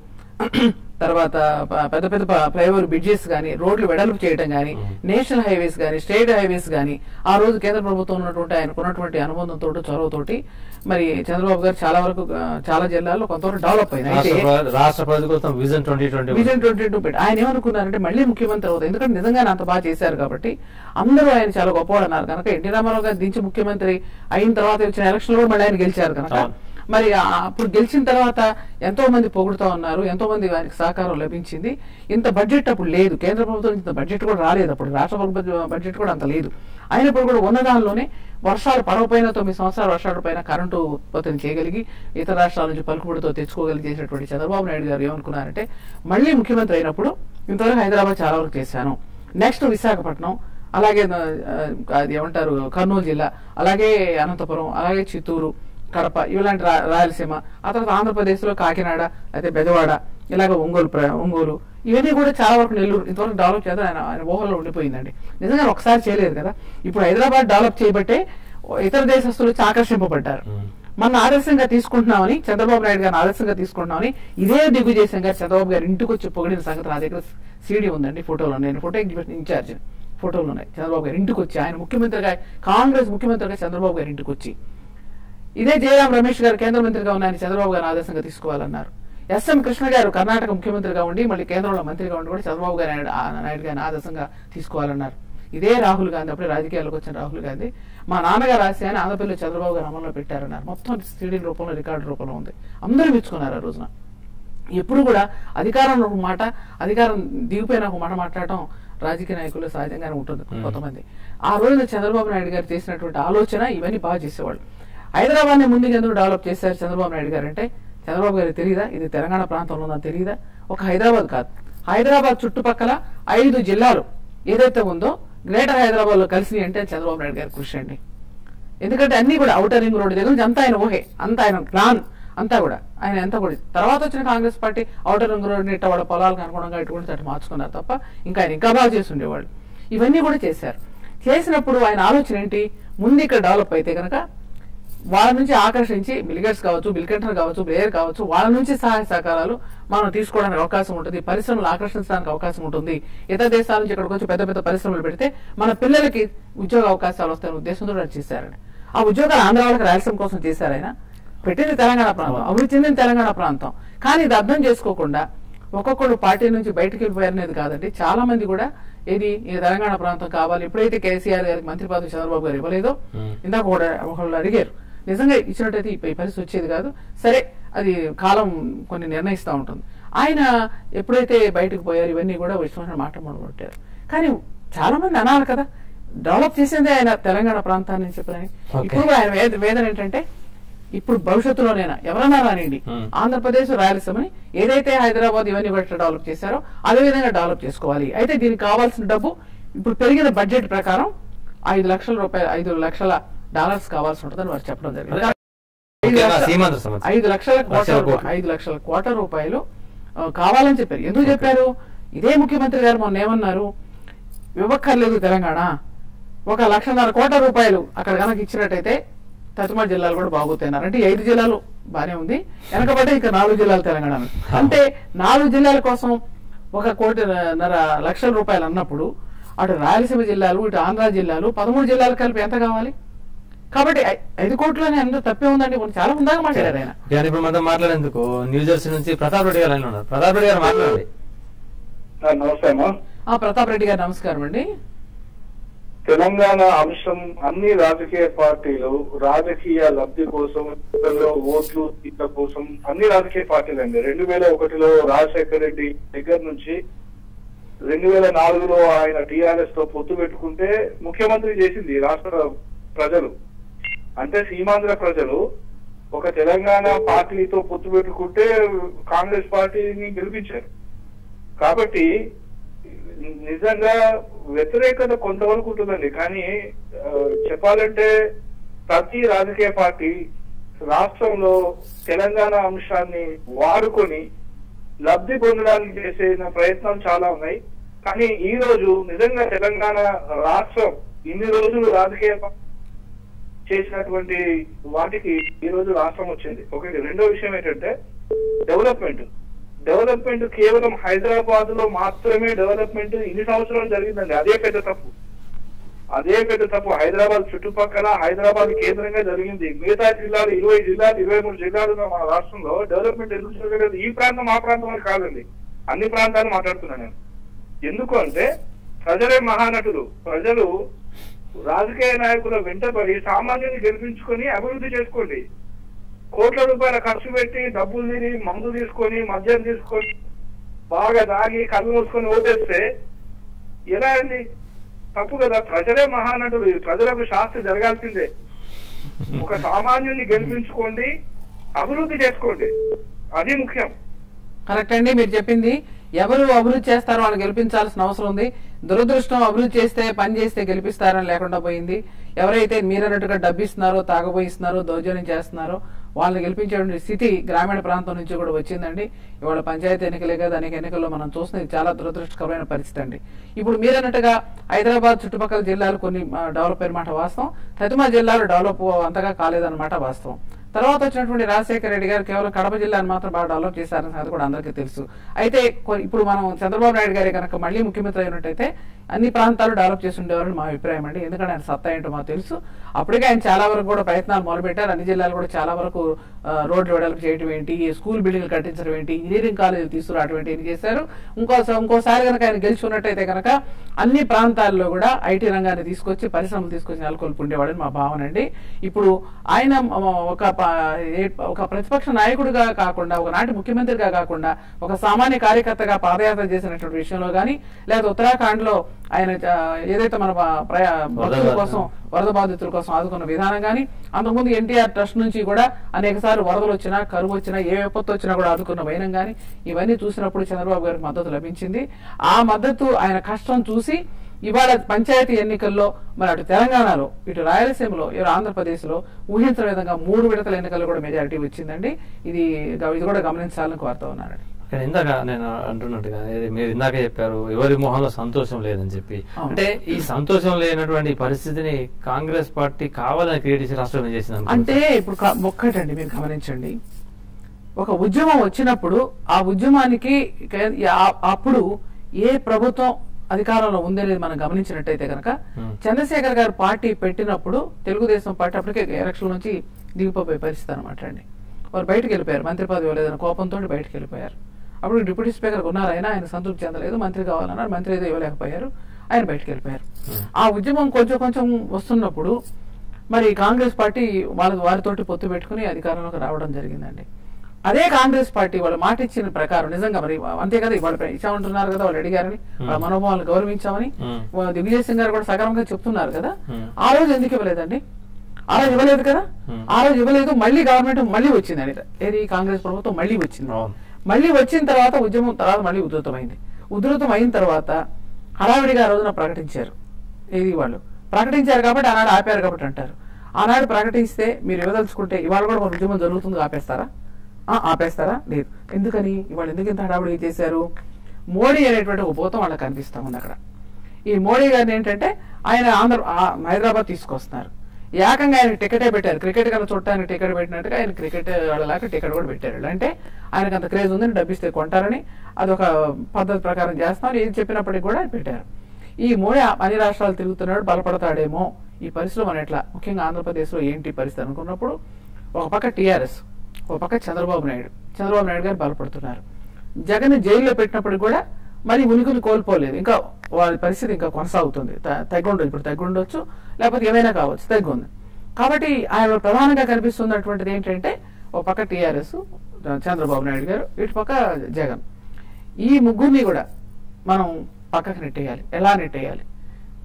తర్వాత ప- పెద్ద పెద్ద ఫ్లైఓవర్ బ్రిడ్జెస్ కానీ రోడ్లు వెడల్పు చేయడం కానీ నేషనల్ హైవేస్ కానీ స్టేట్ హైవేస్ కానీ ఆ రోజు కేంద్ర ప్రభుత్వం ఉన్నటువంటి ఆయనకు ఉన్నటువంటి అనుబంధంతో చొరవతోటి మరి చంద్రబాబు గారు చాలా వరకు ఆ, చాలా జిల్లాల్లో కొంతవరకు డెవలప్ అయింది అయితే రాష్ట్ర ప్ర- రాష్ట్ర ప్రజల కోసం vision twenty twenty vision twenty two పెట్టి ఆయన ఏమనుకున్నారంటే మళ్ళీ ముఖ్యమంత్రి అవుతారు ఎందుకంటే నిజంగానే అంత బాగా చేశారు కాబట్టి అందరూ ఆయన చాలా గొప్పవాడు అన్నారు కనుక ఎన్టీ రామారావు గారు దించి ముఖ్యమంత్రి అయిన తర్వాత వచ్చిన ఎలక్షన్ లో కూడా మళ్ళీ ఆయన గెలిచారు కనుక అవును. మరి ఆ- అప్పుడు గెలిచిన తర్వాత ఎంతో మంది పొగుడుతా ఉన్నారు ఎంతో మంది ఆయనకి సహకారం లభించింది ఇంత బడ్జెట్ అప్పుడు లేదు కేంద్ర ప్రభుత్వం ఇంత బడ్జెట్ కూడా రాలేదు అప్పుడు రాష్ట్ర ప్రభుత్వ బడ్జెట్ కూడా అంత లేదు అయినప్పుడు కూడా ఉన్న దానిలోనే వర్షాలు పడవపోయిన తొమ్మిది సంవత్సరాలు వర్షాల పైన కరెంటు ఉత్పత్తిని చేయగలిగి ఇతర రాష్ట్రాల నుంచి పలుకుబడితో తెచ్చుకోగలిగి చేసినటువంటి చంద్రబాబు నాయుడు గారు ఏమనుకున్నారంటే మళ్ళీ ముఖ్యమంత్రి అయినప్పుడు ఇంతవరకు హైదరాబాద్ చాలా వరకు చేశాను నెక్స్ట్ విశాఖపట్నం అలాగే ఆ, అది ఏమంటారు కర్నూలు జిల్లా అలాగే అనంతపురం అలాగే చిత్తూరు కడప ఇలాంటి రా- రాయలసీమ ఆ తర్వాత ఆంధ్రప్రదేశ్లో కాకినాడ అయితే బెజవాడ ఇలాగ ఒంగోలు ప్ర- ఒంగోలు ఇవన్నీ కూడా చాలా వరకు నెల్లూరు ఇంతవరకు డెవలప్ చేద్దాం ఆయన ఆయన ఊహల్లో ఉండిపోయిందండి నిజంగా ఒకసారి చేయలేదు కదా ఇప్పుడు హైదరాబాద్ డెవలప్ చేయబట్టే ఇతర దేశస్తులు వచ్చి ఆకర్షింపబడ్డారు మన ఆదర్శంగా తీసుకుంటున్నామని చంద్రబాబు నాయుడు గారిని ఆదర్శంగా తీసుకుంటున్నామని ఇదే దిగ్విజయ్ గారు చంద్రబాబు గారు ఇంటికి వచ్చి పొగిడిన సంగతి నా దగ్గర సీడీ ఉందండి ఫోటోలో నేను ఫోటో ఎగ్జిబిషన్ ఇన్ఛార్జ్ ఫోటోలు ఉన్నాయి చంద్రబాబు గారు ఇంటికి వచ్చి ఆయన ముఖ్యమంత్రిగా కాంగ్రెస్ ముఖ్యమంత్రిగా చంద్రబాబు గారి ఇంటికి వచ్చి ఇదే జయరాం రమేష్ గారు కేంద్ర మంత్రిగా ఉన్న ఆయన చంద్రబాబు గారిని ఆదర్శంగా తీసుకోవాలన్నారు ఎస్ఎం కృష్ణ గారు కర్ణాటక ముఖ్యమంత్రిగా ఉండి మళ్ళీ కేంద్రంలో మంత్రిగా ఉండి కూడా చంద్రబాబు గారి ఆయన- ఆ నాయుడు గారిని ఆదర్శంగా తీసుకోవాలన్నారు ఇదే రాహుల్ గాంధీ అప్పుడే రాజకీయాల్లోకి వచ్చిన రాహుల్ గాంధీ మా నాన్నగారు ఆశయాన్ని ఆంధ్రప్రదేశ్లో చంద్రబాబు గారు అమల్లో పెట్టారన్నారు మొత్తం సీడీల రూపంలో రికార్డు రూపంలో ఉంది అందరూ మెచ్చుకున్నారు ఆ రోజున ఎప్పుడు కూడా అధికారంలో ఒక మాట అధికారం దిగిపోయిన ఒక మాట మాట్లాడటం రాజకీయ నాయకులు సహజంగానే ఉంటుంది కొంతమంది ఆ రోజున చంద్రబాబు నాయుడు గారు చేసినటువంటి ఆలోచన ఇవన్నీ బాగా చేసేవాళ్ళు హైదరాబాద్ ని ముందుకు ఎందుకు డెవలప్ చేశారు చంద్రబాబు నాయుడు గారు అంటే చంద్రబాబు గారికి తెలియదా ఇది తెలంగాణ ప్రాంతంలో ఉందని తెలియదా ఒక హైదరాబాద్ కాదు హైదరాబాద్ చుట్టుపక్కల ఐదు జిల్లాలు ఏదైతే ఉందో గ్రేటర్ హైదరాబాద్ లో కలిసి అంటే చంద్రబాబు నాయుడు గారి కృషి అండి ఎందుకంటే అన్ని కూడా అవుటర్ రింగ్ రోడ్ దగ్గర నుంచి అంతా ఆయన ఊహే అంతా ఆయన ప్లాన్ అంతా కూడా ఆయన ఎంత కూడా తర్వాత వచ్చిన Congress party outer ring road ఇట్ట వాళ్ళ పొలాలకు అనుగుణంగా ఇటువంటి అటు మార్చుకున్నారు తప్ప ఇంకా ఆయన ఇంకా బాగా చేసి ఉండేవాళ్ళు ఇవన్నీ కూడా చేశారు చేసినప్పుడు ఆయన ఆలోచన ఏంటి ముందు ఇక్కడ డెవలప్ అయితే కనుక వాళ్ళ నుంచి ఆకర్షించి బిల్గేట్స్ కావచ్చు బిల్కెంటర్ కావచ్చు బ్లేయర్ కావచ్చు వాళ్ళ నుంచి సహాయ సహకారాలు మనం తీసుకోవడానికి అవకాశం ఉంటుంది పరిశ్రమలు ఆకర్షించడానికి అవకాశం ఉంటుంది ఇతర దేశాల నుంచి ఇక్కడికి వచ్చి పెద్ద పెద్ద పరిశ్రమలు పెడితే మన పిల్లలకి ఉద్యోగ అవకాశాలు వస్తాయనే ఉద్దేశంతో అది చేశారని ఆ ఉద్యోగాలు ఆంధ్ర వాళ్ళకి రాయలసీమ కోసం చేశారు ఆయన పెట్టింది తెలంగాణ ప్రాంతం అభివృద్ధి చెందిన తెలంగాణ ప్రాంతం కానీ ఇది అర్థం చేసుకోకుండా ఒక్కొక్కరు పార్టీ నుంచి బయటకు వెళ్ళిపోయారనేది కాదండి చాలా మంది కూడా ఏది ఈ తెలంగాణ ప్రాంతం కావాలి ఎప్పుడైతే కేసీఆర్ గారికి మంత్రి పదవి చంద్రబాబు గారు ఇవ్వలేదో ఇందాక కూడా ఒకళ్ళు అడిగారు నిజంగా ఇచ్చినట్టయితే ఈ పరిస్థితి వచ్చేది కాదు సరే అది కాలం కొన్ని నిర్ణయిస్తూ ఉంటుంది ఆయన ఎప్పుడైతే బయటకు పోయారు ఇవన్నీ కూడా విశ్వాసం మాట మొదలుపెట్టారు కానీ చాలా మంది అనాలి కదా డెవలప్ చేసిందే ఆయన తెలంగాణ ప్రాంతాన్ని అని చెప్పని Okay. ఇప్పుడు కూడా ఆయన వేద- వేదన ఏంటంటే ఇప్పుడు భవిష్యత్తులోనైనా ఎవరన్నా రానివ్వండి Hmm. ఆంధ్రప్రదేశ్ రాయలసీమని ఏదైతే హైదరాబాద్ ఇవన్నీ కూడా డెవలప్ చేశారో అదే విధంగా డెవలప్ చేసుకోవాలి అయితే దీనికి కావాల్సిన డబ్బు ఇప్పుడు పెరిగిన బడ్జెట్ ప్రకారం ఐదు లక్షల రూపాయలు ఐదు లక్షల డాలర్స్ కావాల్సి ఉంటుందని వారు చెప్పడం జరిగింది అదే. ఐదు ముఖ్యంగా లక్షల- సీమాంధ్ర సమస్య. ఐదు లక్షల లక్షల కోట్ల కోట్లు. రూపాయలు ఐదు లక్షల కోట్ల రూపాయలు ఆ, కావాలని చెప్పారు ఎందుకు చెప్పారు ఇదే ముఖ్యమంత్రి గారు మొన్న ఏమన్నారు ఇవ్వక్కర్లేదు తెలంగాణ ఒక లక్షన్నర కోట్ల రూపాయలు అక్కడ కనుక ఇచ్చినట్టయితే తతుమా జిల్లాలు కూడా బాగుతాయన్నారు అంటే ఈ ఐదు జిల్లాలు బానే ఉంది వెనకబడ్డ ఇంకా నాలుగు జిల్లాలు తెలంగాణ ఉంది. అంటే నాలుగు జిల్లాల కోసం ఒక కోటిన్నర లక్షల రూపాయలు అన్నప్పుడు అటు రాయలసీమ జిల్లాలు ఇటు ఆంధ్ర జిల్లాలు పదమూడు జిల్లాలు కలిపి ఎంత కావాలి కాబట్టి ఐ- ఐదు కోట్లని అందులో తప్పే ఉందండి కొన్ని చాలా ఉందాక మాట్లాడారు ఆయన కానీ ఇప్పుడు మనతో మాట్లాడేందుకు న్యూ జెర్సీ నుంచి ప్రతాప్ రెడ్డి గారు లైన్లో ఉన్నారు ప్రతాప్ రెడ్డి గారు మాట్లాడండి నమస్తే అమ్మా ఆ ప్రతాప్ రెడ్డి గారు నమస్కారం అండి తెలంగాణ అంశం అన్ని రాజకీయ పార్టీలు రాజకీయ లబ్ధి కోసం ఎన్నికల్లో ఓట్లు సీట్ల కోసం అన్ని రాజకీయ పార్టీలు అండి రెండు వేల ఒకటిలో రాజశేఖర రెడ్డి దగ్గర నుంచి రెండు వేల నాలుగులో ఆయన టిఆర్ఎస్ తో పొత్తు పెట్టుకుంటే ముఖ్యమంత్రి చేసింది ఈ రాష్ట్ర ప్రజలు అంటే సీమాంధ్ర ప్రజలు ఒక తెలంగాణ పార్టీతో పొత్తు పెట్టుకుంటే కాంగ్రెస్ పార్టీని గెలిపించారు కాబట్టి నిజంగా వ్యతిరేకత కొంతవరకు ఉంటుందండి కానీ ఆ, చెప్పాలంటే ప్రతి రాజకీయ పార్టీ రాష్ట్రంలో తెలంగాణ అంశాన్ని వాడుకొని లబ్ధి పొందడానికి చేసిన ప్రయత్నాలు చాలా ఉన్నాయి కానీ ఈ రోజు నిజంగా తెలంగాణ రాష్ట్రం ఇన్ని రోజులు రాజకీయ పా- చేసినటువంటి వాటికి ఈ రోజు రాష్ట్రం వచ్చింది ఒకటి రెండో విషయం ఏంటంటే డెవలప్మెంట్ డెవలప్మెంట్ కేవలం హైదరాబాద్ లో మాత్రమే డెవలప్మెంట్ ఇన్ని సంవత్సరాలు జరిగిందండి అదే పెద్ద తప్పు అదే పెద్ద తప్పు హైదరాబాద్ చుట్టుపక్కల హైదరాబాద్ కేంద్రంగా జరిగింది మిగతా జిల్లాలు ఇరవై జిల్లాలు ఇరవై మూడు జిల్లాలు ఉన్న మన రాష్ట్రంలో డెవలప్మెంట్ ఎందుకు జరగలేదు ఈ ప్రాంతం ఆ ప్రాంతం అని కాదండి అన్ని ప్రాంతాలు మాట్లాడుతున్నాను నేను ఎందుకు అంటే ప్రజలే మహానటులు ప్రజలు రాజకీయ నాయకుల వెంటబడి సామాన్యుని గెలిపించుకొని అభివృద్ధి చేసుకోండి కోట్ల రూపాయల ఖర్చు పెట్టి డబ్బులు తిని మందు తీసుకొని మద్యం తీసుకొని బాగా దాగి కళ్ళు మూసుకొని ఓటేస్తే ఎలా అండి తప్పు కదా ప్రజలే మహానటులు ఈ ప్రజలకు శాస్త్రి జరగాల్సిందే ఒక సామాన్యుని గెలిపించుకోండి అభివృద్ధి చేసుకోండి అది ముఖ్యం కరెక్ట్ అండి మీరు చెప్పింది ఎవరు అభివృద్ధి చేస్తారో వాళ్ళని గెలిపించాల్సిన అవసరం ఉంది దురదృష్టం అభివృద్ధి చేస్తే పని చేస్తే గెలిపిస్తారని లేకుండా పోయింది ఎవరైతే మీరన్నట్టుగా డబ్బిస్తున్నారో తాగబోయిస్తున్నారో దౌర్జన్యం చేస్తున్నారో వాళ్ళని గెలిపించేటువంటి స్థితి గ్రామీణ ప్రాంతం నుంచి కూడా వచ్చిందండి ఇవాళ పంచాయతీ ఎన్నికలే కదా అనేక ఎన్నికల్లో మనం చూస్తుంది చాలా దురదృష్టకరమైన పరిస్థితి అండి ఇప్పుడు మీరన్నట్టుగా హైదరాబాద్ చుట్టుపక్కల జిల్లాలు కొన్ని ఆ, డెవలప్ అయిన మాట వాస్తవం తదిమ జిల్లాలు డెవలప్ అంతగా కాలేదన్నమాట వాస్తవం తర్వాత వచ్చినటువంటి రాజశేఖర రెడ్డి గారు కేవలం కడప జిల్లాను మాత్రం బాగా డెవలప్ చేశారని సంగతి కూడా అందరికీ తెలుసు అయితే కొ- ఇప్పుడు మనం చంద్రబాబు నాయుడు గారి కనుక మళ్ళీ ముఖ్యమంత్రి అయినట్టయితే అన్ని ప్రాంతాలు డెవలప్ చేసి ఉండేవారని మా అభిప్రాయం అండి ఎందుకంటే ఆయన సత్తా ఏంటో మాకు తెలుసు అప్పటికే ఆయన చాలా వరకు కూడా ప్రయత్నాలు మొదలుపెట్టారు అన్ని జిల్లాలు కూడా చాలా వరకు ఆ, రోడ్లు వెడల్పు చేయడం ఏంటి స్కూల్ బిల్డింగ్లు కట్టించడం ఏంటి ఇంజనీరింగ్ కాలేజీలు తీసుకురావడం ఏంటి ఇన్ని చేశారు ఇంకో ఇంకోసారి కనుక ఆయన గెలిచి ఉన్నట్టయితే కనుక అన్ని ప్రాంతాల్లో కూడా ఐటీ రంగాన్ని తీసుకొచ్చి పరిశ్రమలు తీసుకొచ్చి నెలకొల్పి ఉండేవాడని మా భావన అండి ఇప్పుడు ఆయన మ- ఒక ప- ఏ- ఒక ప్రతిపక్ష నాయకుడిగా కాకుండా ఒక నాటి ముఖ్యమంత్రిగా కాకుండా ఒక సామాన్య కార్యకర్తగా పాదయాత్ర చేసినటువంటి విషయంలో గానీ లేదా ఉత్తరాఖండ్ లో ఆయన ఆ, ఏదైతే మన ప- ప్రయా భక్తుల కోసం వరద బాధితుల కోసం ఆదుకున్న విధానం గానీ అంతకుముందు ఎన్టీఆర్ ట్రస్ట్ నుంచి కూడా అనేక సార్లు వరదలు వచ్చినా కరువు వచ్చినా ఏ విపత్తు వచ్చినా కూడా ఆదుకున్న వైనం గానీ ఇవన్నీ చూసినప్పుడు చంద్రబాబు గారికి మద్దతు లభించింది ఆ మద్దతు ఆయన కష్టం చూసి ఇవాళ పంచాయతీ ఎన్నికల్లో మరి అటు తెలంగాణలో ఇటు రాయలసీమలో ఇటు ఆంధ్రప్రదేశ్ లో ఊహించిన విధంగా మూడు విడతల ఎన్నికల్లో కూడా మెజారిటీ వచ్చిందండి ఇది గ- ఇది కూడా గమనించాలని కోరుతా ఉన్నానండి కానీ ఇందాక నేను అంటున్నట్టుగా ఇది మీరు ఇందాక చెప్పారు ఎవరి మొహంలో సంతోషం లేదని చెప్పి అవును. అంటే ఈ సంతోషం లేనటువంటి పరిస్థితిని కాంగ్రెస్ పార్టీ కావాలని క్రియేట్ చేసి రాష్ట్రం చేసింది అనుకుంటా. అంటే ఇప్పుడు క- ఒక్కటండి మీరు గమనించండి ఒక ఉద్యమం వచ్చినప్పుడు ఆ ఉద్యమానికి కే- ఆ- అప్పుడు ఏ ప్రభుత్వం అధికారంలో ఉందనేది మనం గమనించినట్టయితే కనుక Hmm. చంద్రశేఖర్ గారు పార్టీ పెట్టినప్పుడు తెలుగుదేశం పార్టీ అప్పటికే ఎలక్షన్ నుంచి దిగిపోయే పరిస్థితి అనమాట అండి వారు బయటకు వెళ్ళిపోయారు మంత్రి పదవి ఇవ్వలేదని కోపంతో బయటకు వెళ్ళిపోయారు అప్పుడు డిప్యూటీ స్పీకర్ ఉన్నారు ఆయన ఆయన సంతృప్తి చెందలేదు మంత్రి కావాలన్నారు మంత్రి ఏదో ఇవ్వలేకపోయారు ఆయన బయటకు వెళ్ళిపోయారు ఆ ఉద్యమం కొంచెం కొంచెం వస్తున్నప్పుడు మరి కాంగ్రెస్ పార్టీ వాళ్ళ వారితోటి పొత్తు పెట్టుకుని అధికారంలోకి రావడం జరిగిందండి అదే కాంగ్రెస్ పార్టీ వాళ్ళు మాట ఇచ్చిన ప్రకారం నిజంగా మరి అంతే కదా ఇవాళ ఇచ్చామంటున్నారు కదా వాళ్ళు అడిగారని వాళ్ళ మనోభావాలను గౌరవించామని Hmm. వా- దిగ్విజయ్ సింగ్ గారు కూడా సగర్వంగా చెప్తున్నారు కదా Hmm. ఆ రోజు ఎందుకు ఇవ్వలేదండి ఆ రోజు ఇవ్వలేదు కదా Hmm. ఆ రోజు ఇవ్వలేదు మళ్ళీ గవర్నమెంట్ మళ్ళీ వచ్చిందండి ఏది కాంగ్రెస్ ప్రభుత్వం మళ్ళీ వచ్చింది అవును. మళ్ళీ వచ్చిన తర్వాత ఉద్యమం తర్వాత మళ్ళీ ఉధృతమైంది ఉధృతం అయిన తర్వాత హడావిడిగా ఆ రోజున ప్రకటించారు ఏది వాళ్ళు ప్రకటించారు కాబట్టి ఆనాడు ఆపారు కాబట్టి అంటారు ఆనాడు ప్రకటిస్తే మీరు ఇవ్వదలుచుకుంటే ఇవాళ కూడా మన ఉద్యమం జరుగుతుంది ఆపేస్తారా ఆ, ఆపేస్తారా లేదు ఎందుకని ఇవాళ ఎందుకు ఇంత హడావిడిగా చేశారు మోడీ అనేటువంటి ఒక భూతం వాళ్ళకి కనిపిస్తా ఉంది అక్కడ ఈ మోడీ గారిని ఏంటంటే ఆయన ఆంధ్ర ఆ, హైదరాబాద్ తీసుకొస్తున్నారు ఏకంగా ఆయన టికెటే పెట్టారు క్రికెట్ కన్నా చూడటానికి టికెట్ పెట్టినట్టుగా ఆయన క్రికెట్ వాళ్ళలాగా టికెట్ కూడా పెట్టారు అంటే ఆయనకు అంత క్రేజ్ ఉందని డబ్బిస్తే కొంటారని అదొక పద్ధతి ప్రకారం చేస్తున్నారు ఏది చెప్పినప్పటికీ కూడా పెట్టారు ఈ మోడీ అన్ని రాష్ట్రాలు తిరుగుతున్నాడు బలపడతాడేమో ఈ పరిస్థితిలో మన ఎట్లా ముఖ్యంగా ఆంధ్రప్రదేశ్లో ఏంటి పరిస్థితి అనుకున్నప్పుడు ఒక పక్క టీఆర్ఎస్ ఒక పక్క చంద్రబాబు నాయుడు చంద్రబాబు నాయుడు గారు బలపడుతున్నారు జగన్ జైల్లో పెట్టినప్పుడు కూడా మరి ఉనికిని కోల్పోలేదు ఇంకా వాళ్ళ పరిస్థితి ఇంకా కొనసాగుతుంది త- తగ్గుండొచ్చు ఇప్పుడు తగ్గుండొచ్చు లేకపోతే ఏమైనా కావచ్చు తగ్గుంది కాబట్టి ఆయన ప్రధానంగా కనిపిస్తున్నటువంటిది ఏంటంటే ఒక పక్క టీఆర్ఎస్ చంద్రబాబు నాయుడు గారు ఇటు పక్క జగన్ ఈ ముగ్గురిని కూడా మనం పక్కకు నెట్టేయాలి ఎలా నెట్టేయాలి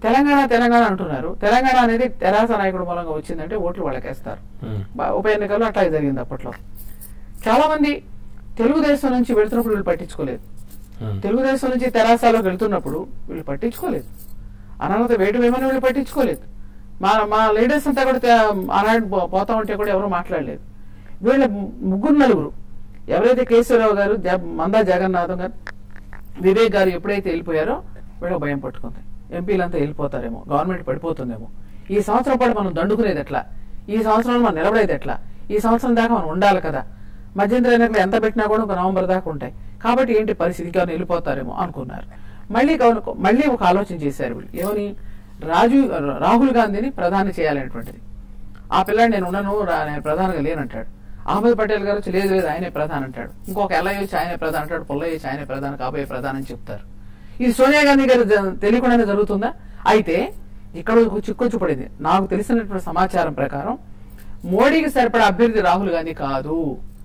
తెలంగాణ తెలంగాణ అంటున్నారు తెలంగాణ అనేది తెరాస నాయకుడు మూలంగా వచ్చిందంటే ఓట్లు వాళ్ళకేస్తారు ఉమ్. బా- ఉప ఎన్నికల్లో అట్లా జరిగింది అప్పట్లో చాలా మంది తెలుగుదేశం నుంచి వెళ్తున్నప్పుడు వీళ్ళు పట్టించుకోలేదు ఉమ్. తెలుగుదేశం నుంచి తెరాసాలోకి వెళ్తున్నప్పుడు వీళ్ళు పట్టించుకోలేదు అనంత వేటు వేమని వీళ్ళు పట్టించుకోలేదు మా మా లీడర్స్ అంతా కూడా తే- ఆనాడు పో- పోతా ఉంటే కూడా ఎవరు మాట్లాడలేదు వీళ్ళ ము- ముగ్గురు నలుగురు ఎవరైతే కేశవరావు గారు జ- మందా జగన్నాథం గారు వివేక్ గారు ఎప్పుడైతే వెళ్ళిపోయారో వీళ్ళకి భయం పట్టుకుంది ఎంపీలంతా వెళ్ళిపోతారేమో గవర్నమెంట్ పడిపోతుందేమో ఈ సంవత్సరం పాటు మనం దండుకునేది ఎట్లా ఈ సంవత్సరం మనం నిలబడేది ఎట్లా ఈ సంవత్సరం దాకా మనం ఉండాలి కదా మధ్యంతర ఎన్నికలు ఎంత పెట్టినా కూడా ఒక నవంబర్ దాకా ఉంటాయి కాబట్టి ఏంటి పరిస్థితి కానీ వెళ్ళిపోతారేమో అనుకున్నారు మళ్ళీ గవర్న- మళ్ళీ ఒక ఆలోచన చేశారు వీళ్ళు ఏమని రాజు రాహుల్ గాంధీని ప్రధాని చేయాలనేటువంటిది ఆ పిల్లాడు నేను ఉండను రా- నేను ప్రధానిగా లేనంటాడు అహ్మద్ పటేల్ గారు వచ్చి లేదు లేదు ఆయనే ప్రధాని అంటాడు ఇంకొక ఎల్ఐ వచ్చి ఆయనే ప్రధాని అంటాడు పుల్లయ్య వచ్చి ఆయనే ప్రధాని కాబోయే ప్రధాని అని చెప్తారు ఇది సోనియా గాంధీ గారు జ- తెలియకుండానే జరుగుతుందా అయితే ఇక్కడ ఒక చిక్కొచ్చు పడింది నాకు తెలిసినటువంటి సమాచారం ప్రకారం మోడీకి సరిపడా అభ్యర్థి రాహుల్ గాంధీ కాదు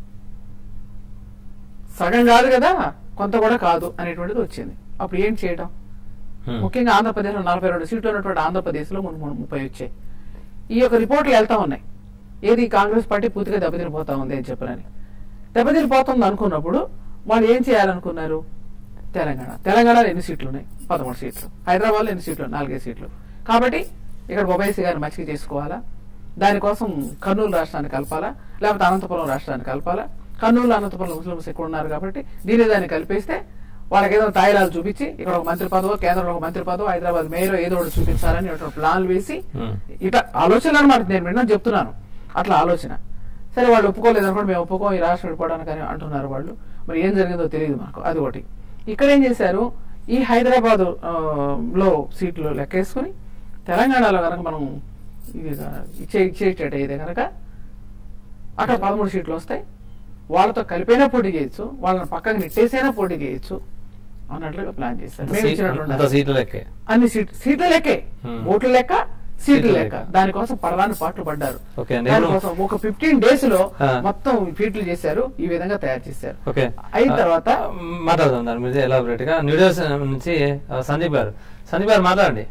సగం కాదు కదా కొంత కూడా కాదు అనేటువంటిది వచ్చింది అప్పుడు ఏం చేయడం ఉమ్. ముఖ్యంగా ఆంధ్రప్రదేశ్లో నలభై రెండు సీట్లు ఉన్నటువంటి ఆంధ్రప్రదేశ్లో మన మన ముప్పై వచ్చాయి ఈ యొక్క రిపోర్ట్లు వెళ్తా ఉన్నాయి ఏది కాంగ్రెస్ పార్టీ పూర్తిగా దెబ్బతిరిపోతా ఉంది అని చెప్పనని దెబ్బతిరిపోతుంది అనుకున్నప్పుడు వాళ్ళు ఏం చేయాలనుకున్నారు తెలంగాణ తెలంగాణలో ఎన్ని సీట్లు ఉన్నాయి పదమూడు సీట్లు హైదరాబాద్లో ఎన్ని సీట్లు నాలుగైదు సీట్లు కాబట్టి ఇక్కడ బొబైసీ గారిని మచ్చిక చేసుకోవాలా దానికోసం కర్నూలు రాష్ట్రాన్ని కలపాలా లేకపోతే అనంతపురం రాష్ట్రాన్ని కలపాలా కర్నూలు అనంతపురం ముస్లింస్ ఎక్కువ ఉన్నారు కాబట్టి దీని దాన్ని కలిపేస్తే వాళ్ళకి ఏదో తాయిలాలు చూపించి ఇక్కడ ఒక మంత్రి పదవో కేంద్రంలో ఒక మంత్రి పదవో హైదరాబాద్ మేయర్ ఏదో ఒకటి చూపించాలని ఒక ప్లాన్లు వేసి ఉమ్. ఇట్లా ఆలోచన అనమాట నేను విన్నాను చెప్తున్నాను అట్లా ఆలోచన సరే వాళ్ళు ఒప్పుకోలేదు అనుకోండి మేము ఒప్పుకోం ఈ రాష్ట్రం విడిపోవడానికి అని అంటున్నారు వాళ్ళు మరి ఏం జరిగిందో తెలియదు మనకు అది ఒకటి ఇక్కడ ఏం చేశారు ఈ హైదరాబాద్ ఆ, లో సీట్లు లెక్కేసుకుని తెలంగాణలో కనుక మనం ఇది ఇచ్చే ఇచ్చేటట్టు అయితే కనుక అక్కడ పదమూడు సీట్లు వస్తాయి వాళ్ళతో కలిపైనా పోటీ చేయొచ్చు వాళ్ళని పక్కకి నెట్టేసైనా పోటీ చేయొచ్చు అన్నట్లుగా ప్లాన్ చేశారు మేము సీ- ఇచ్చినట్టు అంత ఉండాలి. సీట్లు లెక్కే అన్ని సీట్లు సీట్ల లెక్కే Hmm. ఓట్ల లెక్క సీట్ల సీట్ల లెక్క లెక్క. దానికోసం పడరాని పాటలు పడ్డారు ఓకే అండి. దానికోసం ఒక ఫిఫ్టీన్ డేస్ లో ఆ. మొత్తం ఫీట్లు చేశారు ఈ విధంగా తయారు చేశారు ఓకే అయిన తర్వాత ఆ, మాట్లాడదాం దాని మీద ఎలాబరేట్ గా న్యూడియోస్ నుంచి ఆ, సందీప్ గారు సందీప్ గారు మాట్లాడండి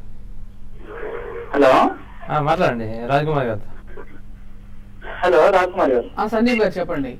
హలో ఆ, మాట్లాడండి రాజ్కుమార్ గారు హలో రాజ్కుమార్ గారు ఆ సందీప్ గారు చెప్పండి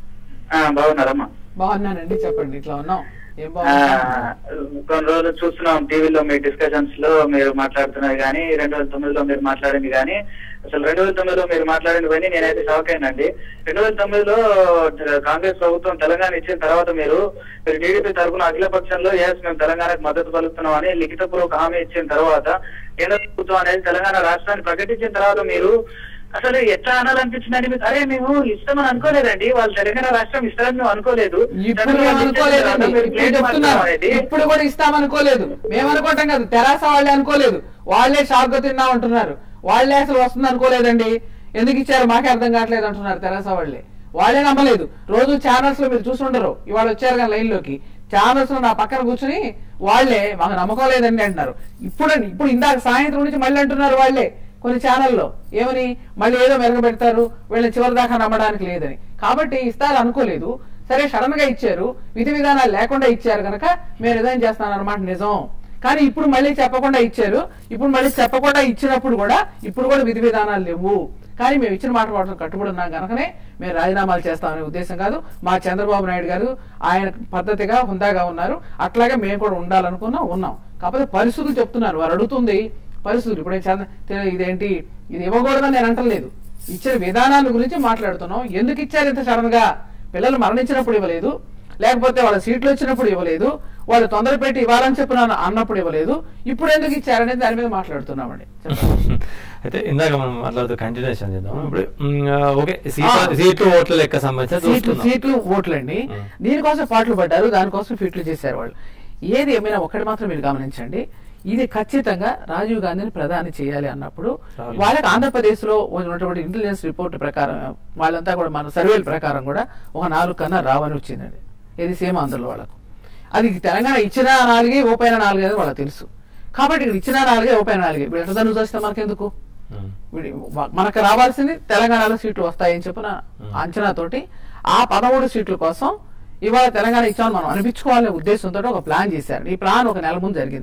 ఆ, బాగున్నారమ్మా బాగున్నానండి చెప్పండి ఇట్లా ఉన్నాం ఏం ఆ, బాగున్నా కొన్ని రోజులు చూస్తున్నాం టీవీలో మీ డిస్కషన్స్ లో మీరు మాట్లాడుతున్నారు కానీ రెండు వేల తొమ్మిదిలో మీరు మాట్లాడింది కానీ అసలు రెండు వేల తొమ్మిదిలో మీరు మాట్లాడింది పని నేనైతే షాక్ అయినండి రెండు వేల తొమ్మిదిలో కాంగ్రెస్ ప్రభుత్వం తెలంగాణ ఇచ్చిన తర్వాత మీరు మీరు టీడీపీ తరఫున అఖిల పక్షంలో ఎస్ మేము తెలంగాణకు మద్దతు పలుకుతున్నాం అని లిఖితపూర్వక హామీ ఇచ్చిన తర్వాత కేంద్ర ప్రభుత్వం అనేది తెలంగాణ రాష్ట్రాన్ని ప్రకటించిన తర్వాత మీరు అసలు ఎట్లా అనాలనిపించిందండి మీకు అరే మేము ఇస్తామని అనుకోలేదండి వాళ్ళు తెలంగాణ రాష్ట్రం ఇస్తారని మేము అనుకోలేదు ఇప్పుడు మేము అనుకోలేదండి మీరు ఇప్పుడు ప్లేట్ చెప్తున్నారు మార్చడం అనేది ఇప్పుడు కూడా ఇస్తామనుకోలేదు మేము అనుకోవటం కాదు తెరాస వాళ్ళే అనుకోలేదు వాళ్ళే షాక్ గా తిన్నా అంటున్నారు వాళ్ళే అసలు వస్తుంది అనుకోలేదండి ఎందుకు ఇచ్చారు మాకే అర్థం కావట్లేదు అంటున్నారు తెరాస వాళ్ళే వాళ్ళే నమ్మలేదు రోజు ఛానల్స్ లో మీరు చూసుండరు ఇవాళ వచ్చారు కానీ లైన్ లోకి ఛానల్స్ లో నా పక్కన కూర్చుని వాళ్ళే మాకు నమ్మకం లేదండి అంటున్నారు ఇప్పుడు ఇప్పుడు ఇందాక సాయంత్రం నుంచి మళ్ళీ అంటున్నారు వాళ్ళే కొన్ని ఛానల్లో ఏమని మళ్ళీ ఏదో మెరగబెడతారు వీళ్ళని చివరి దాకా నమ్మడానికి లేదని కాబట్టి ఇస్తారు అనుకోలేదు సరే సడన్ గా ఇచ్చారు విధి విధానాలు లేకుండా ఇచ్చారు కనుక మేము రిజైన్ చేస్తాను అనమాట నిజం కానీ ఇప్పుడు మళ్ళీ చెప్పకుండా ఇచ్చారు ఇప్పుడు మళ్ళీ చెప్పకుండా ఇచ్చినప్పుడు కూడా ఇప్పుడు కూడా విధి విధానాలు లేవు కానీ మేము ఇచ్చిన మాట మాత్రం కట్టుబడి ఉన్నాం కనుకనే మేము రాజీనామాలు చేస్తామనే ఉద్దేశం కాదు మా చంద్రబాబు నాయుడు గారు ఆయన పద్ధతిగా హుందాగా ఉన్నారు అట్లాగే మేము కూడా ఉండాలనుకున్నాం ఉన్నాం కాకపోతే పరిస్థితులు చెప్తున్నారు వారు అడుగుతుంది పరిస్థితులు ఇప్పుడు నేను చంద్ర- తె- ఇదేంటి ఇది ఇవ్వకూడదని నేను అంటలేదు ఇచ్చిన విధానాల గురించి మాట్లాడుతున్నాం ఎందుకు ఇచ్చారు ఇంత సడన్ గా పిల్లలు మరణించినప్పుడు ఇవ్వలేదు లేకపోతే వాళ్ళ సీట్లు వచ్చినప్పుడు ఇవ్వలేదు వాళ్ళు తొందర పెట్టి ఇవ్వాలని చెప్పిన అన్నప్పుడు ఇవ్వలేదు ఇప్పుడు ఎందుకు ఇచ్చారనేది దాని మీద మాట్లాడుతున్నామండి చెప్పండి. అయితే ఇందాక మనం మాట్లాడుతూ కంటిన్యూషన్ చేద్దాం ఇప్పుడు మ్, ఆ, ఓకే సీట్ ఆ. సీట్లు ఓట్ల లెక్క సంబంధించి సీట్లు చూస్తున్నాం సీట్లు ఓట్లండి ఆ. దీనికోసం పాటలు పడ్డారు దానికోసం ఫిట్లు చేశారు వాళ్ళు ఏది ఏమైనా ఒక్కటి మాత్రం మీరు గమనించండి ఇది ఖచ్చితంగా రాజీవ్ గాంధీని ప్రధాని చేయాలి అన్నప్పుడు రాహుల్ వాళ్ళకి ఆంధ్రప్రదేశ్ లో ఉన్నటువంటి ఇంటెలిజెన్స్ రిపోర్ట్ ప్రకారం వాళ్ళంతా కూడా మన సర్వేల ప్రకారం కూడా ఒక నాలుగు కన్నా రావని వచ్చిందండి ఇది సేమ్ ఆంధ్రలో వాళ్ళకు అది తెలంగాణ ఇచ్చిన నాలుగే ఓపైన నాలుగే అని వాళ్ళకి తెలుసు కాబట్టి ఇక్కడ ఇచ్చిన నాలుగే ఓపైన నాలుగే వీళ్ళు ఎట్లా తను చేస్తే మనకెందుకు మ్, వీడి- వ- మనకు రావాల్సింది తెలంగాణలో సీట్లు వస్తాయని చెప్పిన అంచనాతోటి ఆ పదమూడు సీట్ల కోసం ఇవాళ తెలంగాణ ఇచ్చామని మనం అనిపించుకోవాలనే ఉద్దేశంతో ఒక ప్లాన్ చేశారు ఈ ప్లాన్ ఒక నెల ముందు జరిగిందండి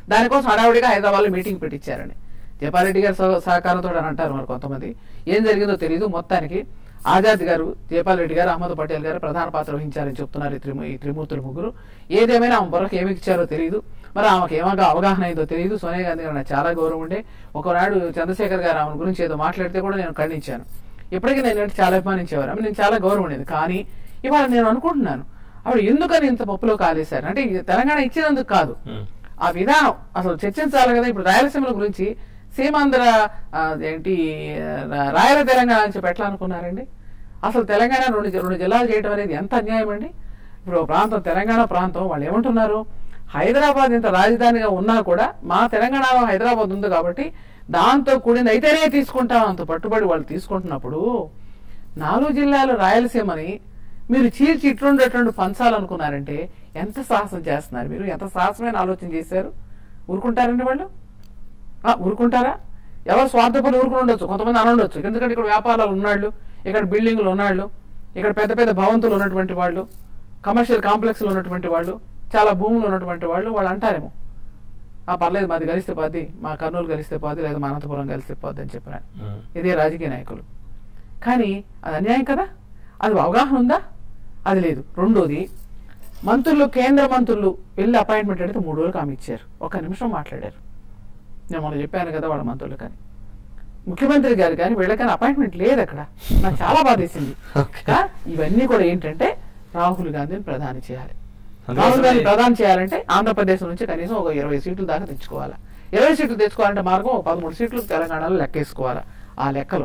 దానికోసం హడావుడిగా హైదరాబాద్లో మీటింగ్ పెట్టించారని జపారెడ్డి గారి సహ- సహకారంతో అని అంటారు మరి కొంతమంది ఏం జరిగిందో తెలియదు మొత్తానికి ఆజాద్ గారు జయపాల్ రెడ్డి గారు అహ్మద్ పటేల్ గారు ప్రధాన పాత్ర వహించారని చెప్తున్నారు ఈ త్రిము ఈ త్రిమూర్తులు ముగ్గురు ఏదేమైనా ఆమె బుర్రకు ఏమి ఇచ్చారో తెలియదు మరి ఆమెకు ఏమగా అవగాహన అయిందో తెలియదు సోనియా గాంధీ గారు నాకు చాలా గౌరవం ఉండే ఒకనాడు చంద్రశేఖర్ గారు ఆమె గురించి ఏదో మాట్లాడితే కూడా నేను ఖండించాను ఇప్పటికీ నేను అంటే చాలా అభిమానించేవారు ఆమె నేను చాలా గౌరవం ఉండేది కానీ ఇవాళ నేను అనుకుంటున్నాను ఆవిడ ఎందుకని ఇంత పప్పులో కాలేశారు అంటే ఈ తెలంగాణ ఇచ్చినందుకు కాదు ఉమ్. ఆ విధానం అసలు చర్చించాలి కదా ఇప్పుడు రాయలసీమల గురించి సీమాంధ్ర ఆ, ఏంటి ఆ, రాయల తెలంగాణ అని చెప్పి ఎట్లా అనుకున్నారండి అసలు తెలంగాణ రెండు జి- రెండు జిల్లాలు చేయడం అనేది ఎంత అన్యాయం అండి ఇప్పుడు ఒక ప్రాంతం తెలంగాణ ప్రాంతం వాళ్ళు ఏమంటున్నారు హైదరాబాద్ ఇంత రాజధానిగా ఉన్నా కూడా మా తెలంగాణలో హైదరాబాద్ ఉంది కాబట్టి దాంతో కూడింది అయితేనే తీసుకుంటాం అంత పట్టుబడి వాళ్ళు తీసుకుంటున్నప్పుడు నాలుగు జిల్లాలు రాయలసీమని మీరు చీల్చి ఇట్లుండేటువంటి పంచాలనుకున్నారంటే ఎంత సాహసం చేస్తున్నారు మీరు ఎంత సాహసమైన ఆలోచన చేశారు ఊరుకుంటారండి వాళ్ళు ఆ, ఊరుకుంటారా ఎవరు స్వార్థపరులు ఊరుకుని ఉండొచ్చు కొంతమంది అని ఉండొచ్చు ఎందుకంటే ఇక్కడ వ్యాపారాలు ఉన్నాళ్ళు ఇక్కడ బిల్డింగ్లు ఉన్నాళ్ళు ఇక్కడ పెద్ద పెద్ద భవంతులు ఉన్నటువంటి వాళ్ళు కమర్షియల్ కాంప్లెక్స్లు ఉన్నటువంటి వాళ్ళు చాలా భూములు ఉన్నటువంటి వాళ్ళు వాళ్ళు అంటారేమో ఆ పర్లేదు మాది కలిస్తే పోద్ది మా కర్నూలు కలిస్తే పోద్ది లేదా మా అనంతపురం కలిస్తే పోద్ది అని చెప్పిన ఉమ్. ఇదే రాజకీయ నాయకులు కానీ అది అన్యాయం కదా అది అవగాహన ఉందా అది లేదు రెండోది మంత్రులు కేంద్ర మంత్రులు వెళ్ళి అపాయింట్మెంట్ అడిగితే మూడు రోజులకు ఆమె ఇచ్చారు ఒక నిమిషం మాట్లాడారు నేను మొన్న చెప్పాను కదా వాళ్ళ మంత్రులు కానీ ముఖ్యమంత్రి గారు కానీ వీళ్ళకని అపాయింట్మెంట్ లేదు అక్కడ నాకు చాలా బాధేసింది Okay. కా- ఇవన్నీ కూడా ఏంటంటే రాహుల్ గాంధీని ప్రధాని చేయాలి అందుకోసమే- రాహుల్ గాంధీ ప్రధాని చేయాలంటే ఆంధ్రప్రదేశ్ నుంచి కనీసం ఒక ఇరవై సీట్లు దాకా తెచ్చుకోవాలి ఇరవై సీట్లు తెచ్చుకోవాలంటే మార్గం ఒక పదమూడు సీట్లు తెలంగాణలో లెక్కేసుకోవాలి ఆ లెక్కలు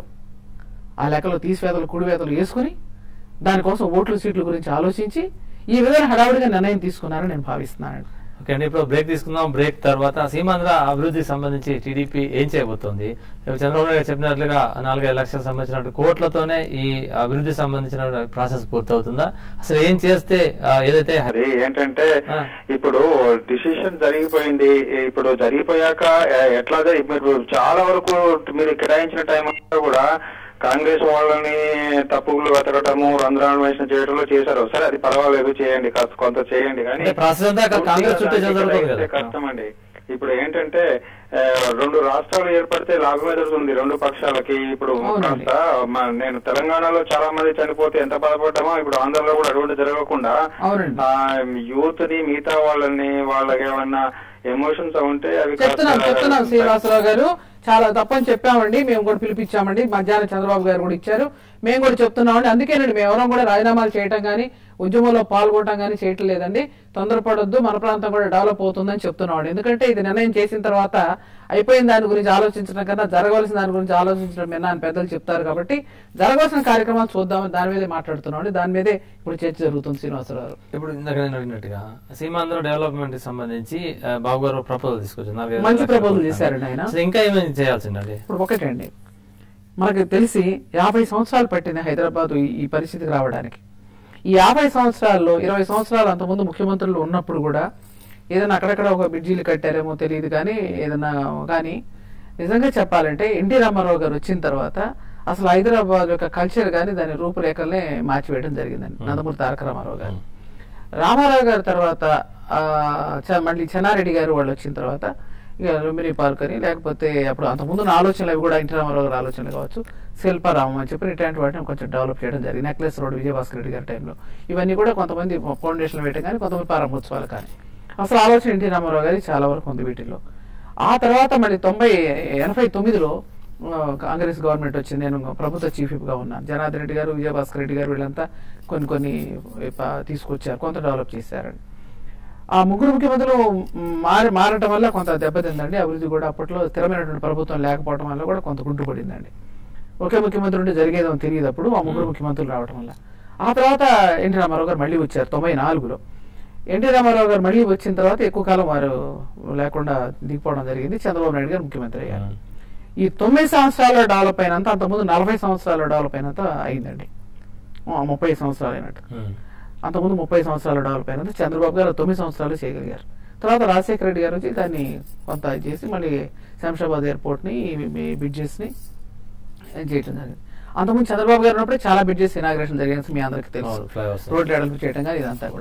ఆ లెక్కలో తీసివేతలు కుడివేతలు వేసుకుని దానికోసం ఓట్లు సీట్ల గురించి ఆలోచించి ఈ విధంగా హడావుడిగా నిర్ణయం తీసుకున్నారని నేను భావిస్తున్నాను ఓకే అండి ఇప్పుడు బ్రేక్ తీసుకుందాం బ్రేక్ తర్వాత సీమాంధ్ర అభివృద్ధికి సంబంధించి టీడీపీ ఏం చేయబోతోంది రేపు చంద్రబాబు నాయుడు చెప్పినట్లుగా నాలుగైదు లక్షలకు సంబంధించిన కోట్లతోనే ఈ అభివృద్ధికి సంబంధించిన ప్రాసెస్ పూర్తవుతుందా అసలు ఏం చేస్తే ఆ, ఏదైతే అది ఏంటంటే ఆ. ఇప్పుడు డిసిషన్ జరిగిపోయింది ఇప్పుడు జరిగిపోయాక ఎ- ఎట్లా జరి- మీరు చాలా వరకు మీరు కేటాయించిన టైం అంతా కూడా కాంగ్రెస్ వాళ్ళని తప్పులు వెతకటము రంధ్రాన్వేషణ చేయడంలో చేశారు సరే అది పర్వాలేదు చేయండి కాస్త కొంత చేయండి కానీ అంటే ప్రాసెస్ అంతా అక్కడ కాంగ్రెస్ చుట్టే పూర్తిగా జరుగుతుంది దానికి కదా. కష్టం అండి ఇప్పుడు ఏంటంటే ఆ, రెండు రాష్ట్రాలు ఏర్పడితే లాభం ఎదురుతుంది రెండు పక్షాలకి ఇప్పుడు అవునండి. కాస్త మ- నేను తెలంగాణలో చాలా మంది చనిపోతే ఎంత బాధపడ్డామో ఇప్పుడు ఆంధ్రలో కూడా అటువంటి జరగకుండా అవునండి. ఆ యూత్ ని మిగతా వాళ్ళని వాళ్ళకి ఏమన్నా ఎమోషన్స్ ఉంటే అవి చెప్తున్నాం కాస్త- చెప్తున్నాం శ్రీనివాసరావు గారు చాలా తప్పని చెప్పామండి మేము కూడా పిలిపించామండి మధ్యాహ్నం చంద్రబాబు గారు కూడా ఇచ్చారు మేము కూడా చెప్తున్నామండి అందుకేనండి మేము ఎవరం కూడా రాజీనామాలు చేయటం కానీ ఉద్యమంలో పాల్గొనడం కానీ చేయటం లేదండి తొందరపడొద్దు మన ప్రాంతం కూడా డెవలప్ అవుతుందని చెప్తున్నామండి ఎందుకంటే ఇది నిర్ణయం చేసిన తర్వాత అయిపోయిన దాని గురించి ఆలోచించడం కన్నా జరగవలసిన దాని గురించి ఆలోచించడం మీద అని పెద్దలు చెప్తారు కాబట్టి జరగవలసిన కార్యక్రమాలు చూద్దామని దాని మీదే మాట్లాడుతున్నామండి దాని మీదే ఇప్పుడు చర్చ జరుగుతుంది శ్రీనివాసరావు గారు ఇప్పుడు ఇందాక నేను అడిగినట్టుగా సీమాంధ్ర డెవలప్మెంట్ కి సంబంధించి ఆ, బాబు గారు ప్రపోజల్ తీసుకొచ్చారు నాలుగైదు మంచి లక్షల proposal కోట్లు. చేశారండి ఆయన. అసలు ఇంకా ఏమైనా చేయాల్సిందండి ఇప్పుడు ఒకటండి మనకు తెలిసి యాభై సంవత్సరాలు పట్టింది హైదరాబాద్ ఈ- ఈ పరిస్థితికి రావడానికి ఈ యాభై సంవత్సరాల్లో ఇరవై సంవత్సరాలు అంతకుముందు ముఖ్యమంత్రులు ఉన్నప్పుడు కూడా ఏదైనా అక్కడక్కడ ఒక బ్రిడ్జీలు కట్టారేమో తెలియదు కానీ ఏదైనా కానీ నిజంగా చెప్పాలంటే ఎన్టీ రామారావు గారు వచ్చిన తర్వాత అసలు హైదరాబాద్ యొక్క కల్చర్ కానీ దాని రూపురేఖల్ని మార్చివేయడం జరిగిందండి నందమూరి తారక రామారావు గారు రామారావు గారి తర్వాత ఆ, చ- మళ్ళీ చెన్నారెడ్డి గారు వాళ్ళు వచ్చిన తర్వాత ఇక లుంబిని పార్క్ అని లేకపోతే అప్పుడు అంతకుముందు నా ఆలోచనలు అవి కూడా ఎన్టీ రామారావు గారి ఆలోచనలు కావచ్చు శిల్పారామం అని చెప్పి ఇట్లాంటి వాటిని కొంచెం డెవలప్ చేయడం జరిగింది నెక్లెస్ రోడ్ విజయభాస్కర్ రెడ్డి గారి టైంలో ఇవన్నీ కూడా కొంతమంది ఫౌండేషన్ వేయడం కానీ కొంతమంది ప్రారంభోత్సవాలు కానీ అసలు ఆలోచన ఎన్టీ రామారావు గారి చాలా వరకు ఉంది వీటిల్లో ఆ తర్వాత మళ్ళీ తొంభై ఎనభై తొమ్మిదిలో ఆ, కాంగ్రెస్ గవర్నమెంట్ వచ్చింది నేను ప్రభుత్వ చీఫ్ గా ఉన్నాను జనార్దన్ రెడ్డి గారు విజయభాస్కర్ రెడ్డి గారు వీళ్ళంతా కొన్ని కొన్ని ప- తీసుకొచ్చారు కొంత డెవలప్ చేశారండి ఆ ముగ్గురు ముఖ్యమంత్రులు మారి మారటం వల్ల కొంత దెబ్బతిందండి అభివృద్ధి కూడా అప్పట్లో స్థిరమైనటువంటి ప్రభుత్వం లేకపోవడం వల్ల కూడా కొంత గుంటుపడిందండి ఒకే ముఖ్యమంత్రి ఉంటే జరిగేదో తెలియదు అప్పుడు ఆ ముగ్గురు ముఖ్యమంత్రులు రావడం వల్ల ఆ తర్వాత ఎన్టీ రామారావు గారు మళ్ళీ వచ్చారు తొంభై నాలుగులో ఎన్టీ రామారావు గారు మళ్ళీ వచ్చిన తర్వాత ఎక్కువ కాలం వారు లేకుండా దిగిపోవడం జరిగింది చంద్రబాబు నాయుడు గారు ముఖ్యమంత్రి అయ్యారు ఈ తొమ్మిది సంవత్సరాల డెవలప్ అయినంత అంతకుముందు నలభై సంవత్సరాల డెవలప్ అయినంత అయిందండి ఆ, ముప్పై సంవత్సరాలు అయినట్టు ఉమ్. అంతకుముందు ముప్పై సంవత్సరాలు డెవలప్ అయినంత చంద్రబాబు గారు తొమ్మిది సంవత్సరాలు చేయగలిగారు తర్వాత రాజశేఖర రెడ్డి గారు వచ్చి దాన్ని కొంత ఇది చేసి మళ్ళీ శంషాబాద్ ఎయిర్పోర్ట్ని బ్రిడ్జెస్ని చేయటం జరిగింది అంతకుముందు చంద్రబాబు గారు ఉన్నప్పుడు చాలా బ్రిడ్జెస్ ఇనాగ్రేషన్ జరిగింది మీ అందరికీ తెలుసు అవును, flyovers. రోడ్లు ఎడల్పు చేయటం కానీ ఇదంతా కూడా